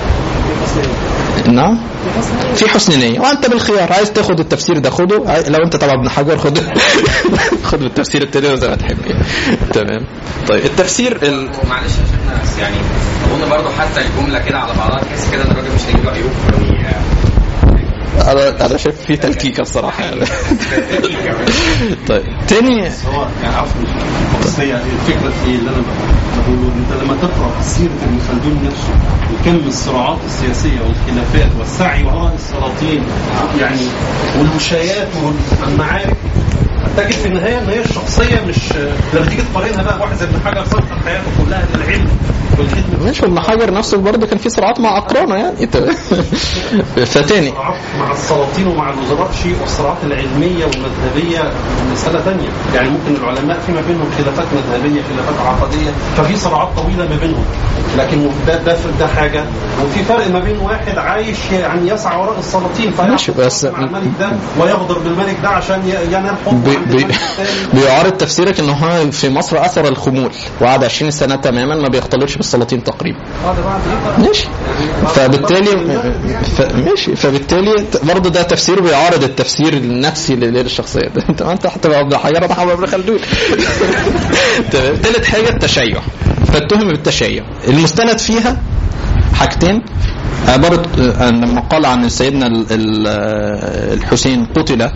نعم في حسن نية وانت بالخيار عايز تاخد التفسير ده خده عاي- لو انت طبعا ابن حجر خد خد بالتفسير التاني زي ما تحب يعني. تمام طيب التفسير ال... ومعلش عشان بس يعني اظن برضه حتى الجمله كده على بعضها تحس كده ان الراجل مش هيجيب عيوب يعني انا انا شايف فيه تلكيكه الصراحه يعني. طيب تاني هو يعني عفوا بس هي الفكره في ايه اللي انا بقوله انت لما تقرا سيره ابن خلدون نفسه وكم الصراعات السياسيه والخلافات والسعي وراء السلاطين يعني والوشايات والمعارك هتجد في النهايه ان هي الشخصيه مش لما تيجي تقارنها بقى واحد زي ابن حجر سخر حياته كلها للعلم والخدمه ماشي ابن حجر نفسه برضه كان في صراعات مع اقرانه يعني تمام. فتاني الصراعات مع السلاطين ومع الوزراء شيء والصراعات العلميه والمذهبيه مساله ثانيه يعني ممكن العلماء فيما بينهم خلافات مذهبيه خلافات عقديه ففي صراعات طويله ما بينهم لكن ده ده ده حاجه وفي فرق ما بين واحد عايش يعني يسعى وراء السلاطين ماشي، بس- مع الملك ده ويغدر بالملك ده عشان ي- ينال حكم بي عند بي الملك الثاني بيعارض تفسيرك ان هو في مصر اثر الخمول وقعد 20 سنه تماما ما بيختلطش بالسلاطين تقريبا اه ده بعد ايه بقى؟ ماشي فبالتالي ف... ماشي فبالتالي برضه ده تفسير بيعارض التفسير النفسي للشخصيه ده انت انت هتبقى ابن حجر انا هبقى ابن خلدون تمام ثالث حاجه التشيع فاتهم بالتشيع المستند فيها حاجتين عبارة آه، لما قال عن سيدنا ال- ال- آه، الحسين قتل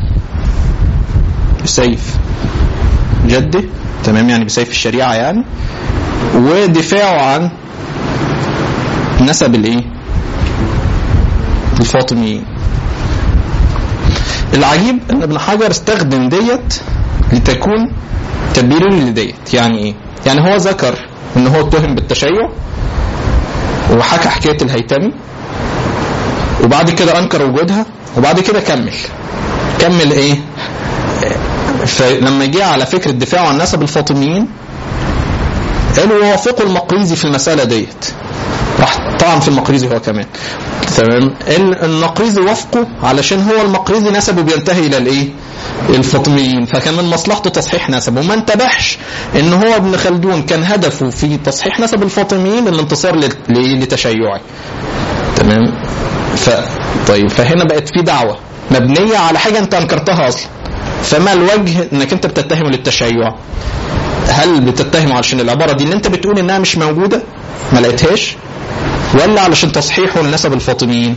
بسيف جده تمام يعني بسيف الشريعة يعني ودفاعه عن نسب الايه الفاطميين العجيب ان ابن حجر استخدم ديت لتكون تبرير لديت يعني ايه يعني هو ذكر ان هو اتهم بالتشيع وحكى حكايه الهيتمي وبعد كده انكر وجودها وبعد كده كمل كمل ايه فلما جه على فكره دفاعه عن نسب الفاطميين قالوا يوافقوا المقريزي في المساله ديت راح طبعا في المقريزي هو كمان تمام ال- المقريزي وافقه علشان هو المقريزي نسبه بينتهي الى الايه الفاطميين فكان من مصلحته تصحيح نسبه وما انتبهش ان هو ابن خلدون كان هدفه في تصحيح نسب الفاطميين الانتصار لل- ل- لتشيعي تمام ف طيب فهنا بقت في دعوه مبنيه على حاجه انت انكرتها اصلا فما الوجه انك انت بتتهمه للتشيع هل بتتهمه علشان العباره دي اللي انت بتقول انها مش موجوده ما لقيتهاش ولا علشان تصحيحه لنسب الفاطميين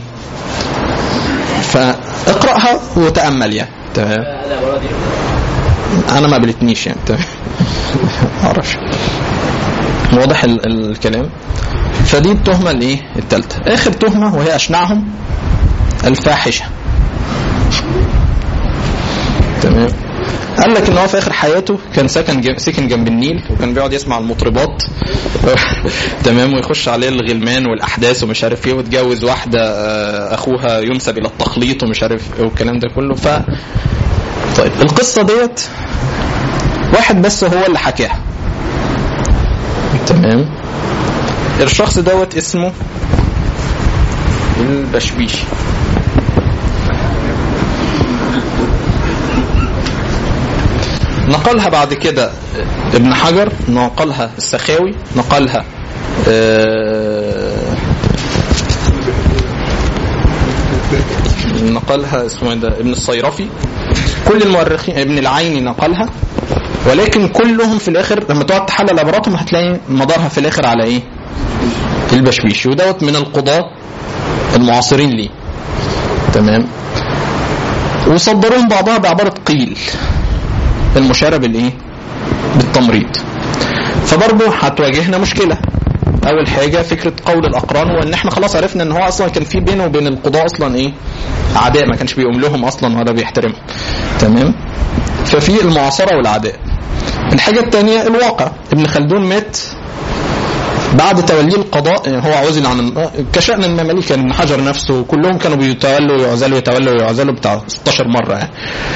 فاقراها وتامل يعني تمام العباره دي انا ما قابلتنيش يعني تمام معرفش واضح ال- الكلام فدي التهمه الايه الثالثه اخر تهمه وهي اشنعهم الفاحشه تمام قال لك ان هو في اخر حياته كان سكن جم... سكن جنب النيل وكان بيقعد يسمع المطربات تمام ويخش عليه الغلمان والاحداث ومش عارف ايه واتجوز واحده آه، اخوها ينسب الى التخليط ومش عارف ايه والكلام ده كله ف طيب القصه ديت واحد بس هو اللي حكاها تمام الشخص دوت اسمه البشبيشي نقلها بعد كده ابن حجر نقلها السخاوي نقلها آه، نقلها اسمه إيه ده ابن الصيرفي كل المؤرخين ابن العيني نقلها ولكن كلهم في الاخر لما تقعد تحلل عباراتهم هتلاقي مدارها في الاخر على ايه؟ البشبيشي ودوت من القضاة المعاصرين ليه تمام وصدروهم بعضها بعبارة قيل المشارة بالايه؟ بالتمريض فبرضه هتواجهنا مشكلة اول حاجه فكره قول الاقران وان احنا خلاص عرفنا ان هو اصلا كان في بينه وبين القضاء اصلا ايه عداء ما كانش بيقوم لهم اصلا ولا بيحترمهم تمام ففي المعاصره والعداء الحاجه الثانيه الواقع ابن خلدون مات بعد توليه القضاء يعني هو عزل عن كشأن المماليك يعني ابن حجر نفسه كلهم كانوا بيتولوا ويعزلوا يتولوا ويعزلوا بتاع 16 مره يعني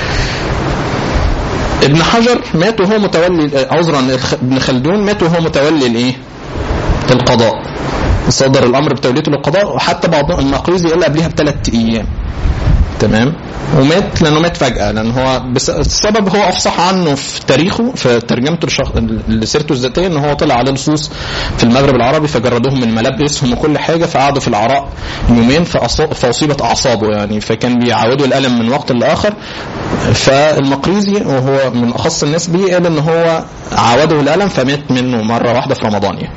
ابن حجر مات وهو متولي عذرا الخ- ابن خلدون مات وهو متولي الايه؟ القضاء صدر الامر بتوليته للقضاء وحتى بعض المقريزي قال قبلها بثلاث ايام تمام ومات لانه مات فجاه لان هو بس السبب هو افصح عنه في تاريخه في ترجمته لشخ... لسيرته الذاتيه ان هو طلع عليه لصوص في المغرب العربي فجردوهم من ملابسهم وكل حاجه فقعدوا في العراء يومين فأص- فاصيبت اعصابه يعني فكان بيعودوا الالم من وقت لاخر فالمقريزي وهو من اخص الناس بيه قال ان هو عاوده الالم فمات منه مره واحده في رمضان يعني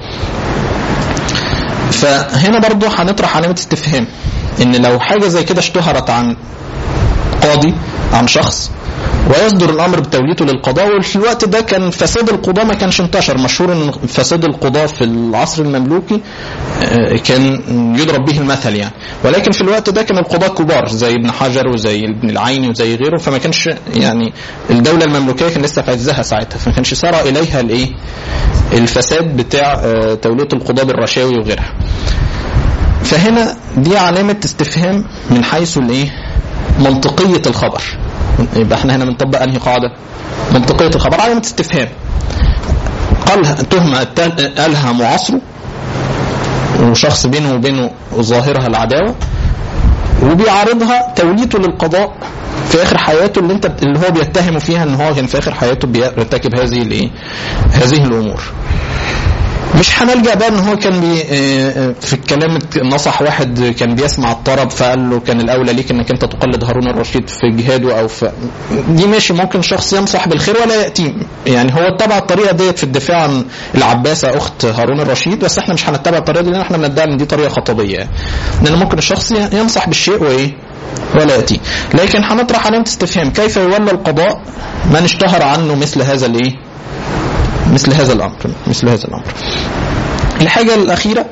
فهنا برضو هنطرح علامة استفهام ان لو حاجة زي كده اشتهرت عن قاضي عن شخص ويصدر الامر بتوليته للقضاء وفي الوقت ده كان فساد القضاء ما كانش انتشر مشهور ان فساد القضاء في العصر المملوكي آه، كان يضرب به المثل يعني ولكن في الوقت ده كان القضاة كبار زي ابن حجر وزي ابن العيني وزي غيره فما كانش يعني الدولة المملوكية كان لسه في عزها ساعتها فما كانش سار اليها الايه الفساد بتاع آه، تولية القضاء بالرشاوي وغيرها فهنا دي علامة استفهام من حيث الايه منطقية الخبر يبقى احنا هنا بنطبق انهي قاعدة منطقية الخبر علامة استفهام قالها تهمة تال- قالها معاصره وشخص بينه وبينه ظاهرها العداوة وبيعارضها توليته للقضاء في اخر حياته اللي انت اللي هو بيتهم فيها ان هو كان في اخر حياته بيرتكب هذه الايه؟ هذه الامور. مش هنلجا بقى ان هو كان بي آه، آه، في الكلام نصح واحد كان بيسمع الطرب فقال له كان الاولى ليك انك انت تقلد هارون الرشيد في جهاده او في دي ماشي ممكن شخص ينصح بالخير ولا ياتي يعني هو اتبع الطريقه ديت في الدفاع عن العباسه اخت هارون الرشيد بس احنا مش هنتبع الطريقه دي لان احنا بندعي ان دي طريقه خطابيه يعني. لان ممكن الشخص ينصح بالشيء وايه ولا ياتي لكن هنطرح علامه استفهام كيف يولى القضاء من اشتهر عنه مثل هذا الايه مثل هذا الامر مثل هذا الامر الحاجه الاخيره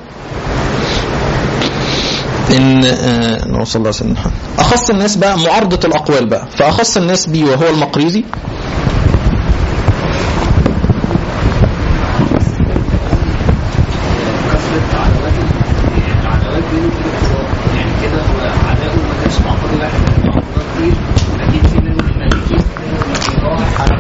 ان آه، نوصل الله سيدنا محمد اخص الناس بقى معارضه الاقوال بقى فاخص الناس بي وهو المقريزي كثرة عداوات العداوات بينه وبين الكفار يعني كده هو عداؤه ما كانش مع قاضي واحد كان مع قضاة كتير اكيد في منهم المالكين منهم اللي راح على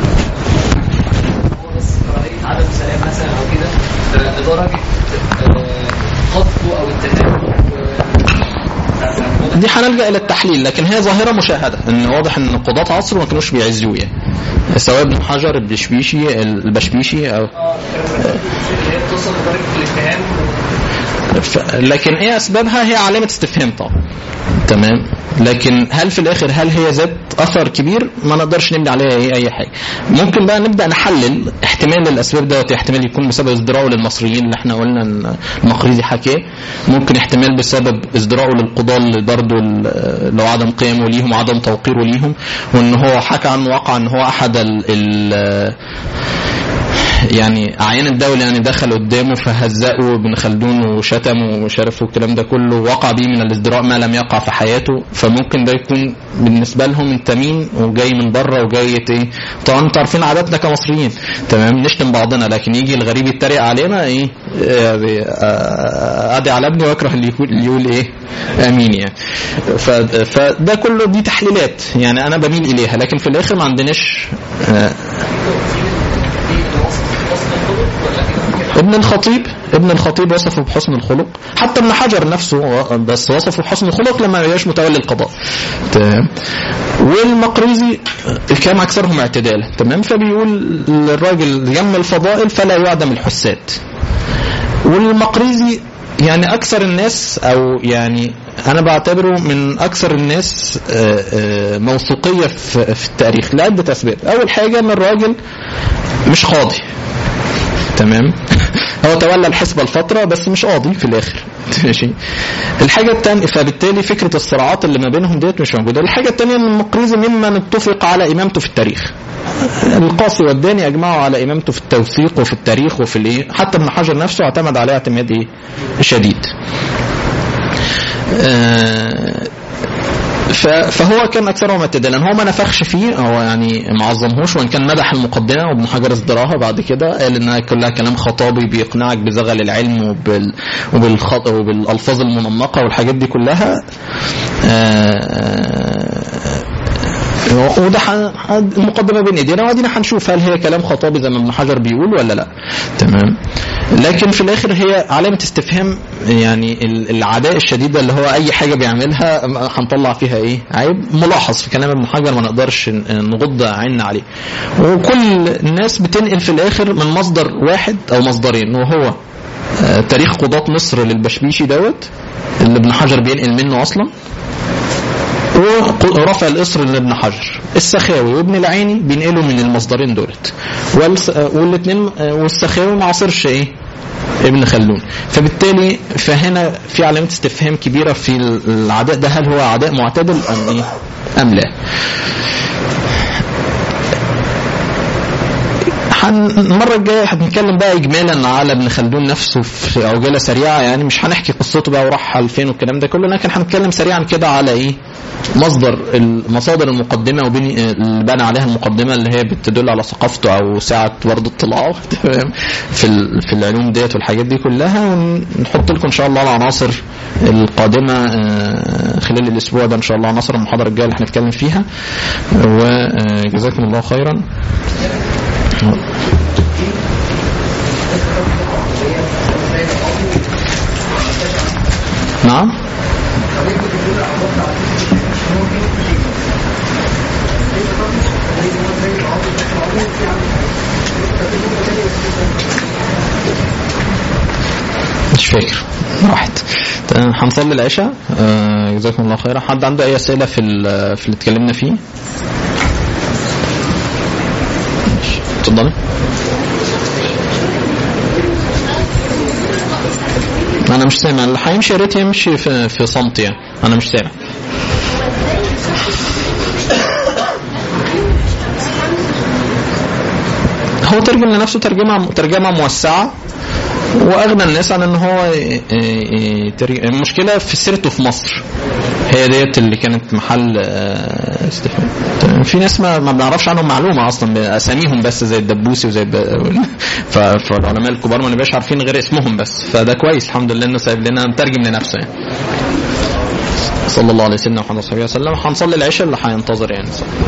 هو بس كراهية عدم سلام مثلا او كده ف- لدرجة آه، قتله او اتهامه دي هنلجا الى التحليل لكن هي ظاهره مشاهده ان واضح ان قضاة عصره ما كانوش بيعزوه يعني سواء ابن حجر البشبيشي البشبيشي او اللي هي بتوصل لدرجة الاتهام ف... لكن ايه اسبابها هي علامه استفهام طبعا تمام لكن هل في الاخر هل هي ذات اثر كبير ما نقدرش نبني عليها ايه اي حاجه ممكن بقى نبدا نحلل احتمال الاسباب دوت احتمال يكون بسبب ازدراءه للمصريين اللي احنا قلنا ان المقريزي حكاه ممكن احتمال بسبب ازدراءه للقضاه اللي برضه ال- لو عدم قيامه ليهم وعدم توقيره ليهم وان هو حكى عنه واقع ان هو احد ال... ال... يعني اعيان الدوله يعني دخل قدامه فهزقوا ابن خلدون وشتموا ومش عارف والكلام ده كله وقع بيه من الازدراء ما لم يقع في حياته فممكن ده يكون بالنسبه لهم انت مين وجاي من بره وجاي ايه طبعا انتوا عارفين عاداتنا كمصريين تمام نشتم بعضنا لكن يجي الغريب يتريق علينا ايه يعني آه، ادي على ابني واكره اللي يقول, اللي يقول ايه امين يعني ف- فده كله دي تحليلات يعني انا بميل اليها لكن في الاخر ما عندناش آه، ابن الخطيب ابن الخطيب وصفه بحسن الخلق حتى ابن حجر نفسه و- بس وصفه بحسن الخلق لما ما يبقاش متولي القضاء تمام والمقريزي كان اكثرهم اعتدالا تمام فبيقول الراجل يم الفضائل فلا يعدم الحساد والمقريزي يعني اكثر الناس او يعني انا بعتبره من اكثر الناس آه، آه، موثوقيه في في التاريخ لعده اسباب اول حاجه ان الراجل مش قاضي تمام هو تولى الحسبة الفترة بس مش قاضي في الآخر ماشي الحاجة الثانية فبالتالي فكرة الصراعات اللي ما بينهم ديت مش موجودة الحاجة الثانية أن المقريزي ممن اتفق على إمامته في التاريخ القاسي والداني أجمعوا على إمامته في التوثيق وفي التاريخ وفي الإيه حتى ابن حجر نفسه اعتمد عليه اعتماد إيه شديد آه، ف- فهو كان اكثرهم اعتدالا هو ما نفخش فيه هو يعني ما عظمهوش وان كان مدح المقدمه وابن حجر ازدراها بعد كده قال انها كلها كلام خطابي بيقنعك بزغل العلم وبال وبالخط وبالالفاظ المنمقه والحاجات دي كلها آه، وده ح- ح- المقدمه بين ايدينا وادينا هنشوف هل هي كلام خطابي زي ما ابن حجر بيقول ولا لا تمام لكن في الاخر هي علامه استفهام يعني ال- العداء الشديده اللي هو اي حاجه بيعملها م- هنطلع فيها ايه عيب ملاحظ في كلام ابن حجر ما نقدرش ن- نغض عيننا عليه وكل الناس بتنقل في الاخر من مصدر واحد او مصدرين وهو آه، تاريخ قضاة مصر للبشبيشي دوت اللي ابن حجر بينقل منه اصلا ورفع الإصر لابن حجر السخاوي وابن العيني بينقلوا من المصدرين دولت والاثنين والسخاوي ما عاصرش ايه ابن خلدون فبالتالي فهنا في علامة استفهام كبيرة في العداء ده هل هو عداء معتدل أم إيه أم لا هن- المرة الجاية هنتكلم بقى إجمالا على ابن خلدون نفسه في عجالة سريعة يعني مش هنحكي قصته بقى وراح على فين والكلام ده كله لكن هنتكلم سريعا كده على إيه مصدر المصادر المقدمة وبني اللي بنى عليها المقدمة اللي هي بتدل على ثقافته أو سعة برضه اطلاعه تمام في ال- في العلوم ديت والحاجات دي كلها ونحط لكم إن شاء الله العناصر القادمة آه، خلال الأسبوع ده إن شاء الله عناصر المحاضرة الجاية اللي هنتكلم فيها وجزاكم الله خيرا نعم مش فاكر راحت تمام، هنصلي العشاء آه، جزاكم الله خيرا حد عنده اي اسئله في ال- في اللي اتكلمنا فيه ماشي. اتفضلي انا مش سامع اللي هيمشي يا ريت يمشي في في صمت يعني انا مش سامع هو ترجم لنفسه ترجمه ترجمه موسعه واغنى الناس عن ان هو ي- ي- يترج- المشكله في سيرته في مصر هي ديت اللي كانت محل آه، استفهام تمام. في ناس ما ما بنعرفش عنهم معلومه اصلا باساميهم بس زي الدبوسي وزي الب... ف- فالعلماء الكبار ما نبقاش عارفين غير اسمهم بس فده كويس الحمد لله انه سايب لنا مترجم لنفسه يعني صلى الله عليه وسلم وحمد صلى الله عليه وسلم هنصلي العشاء اللي هينتظر يعني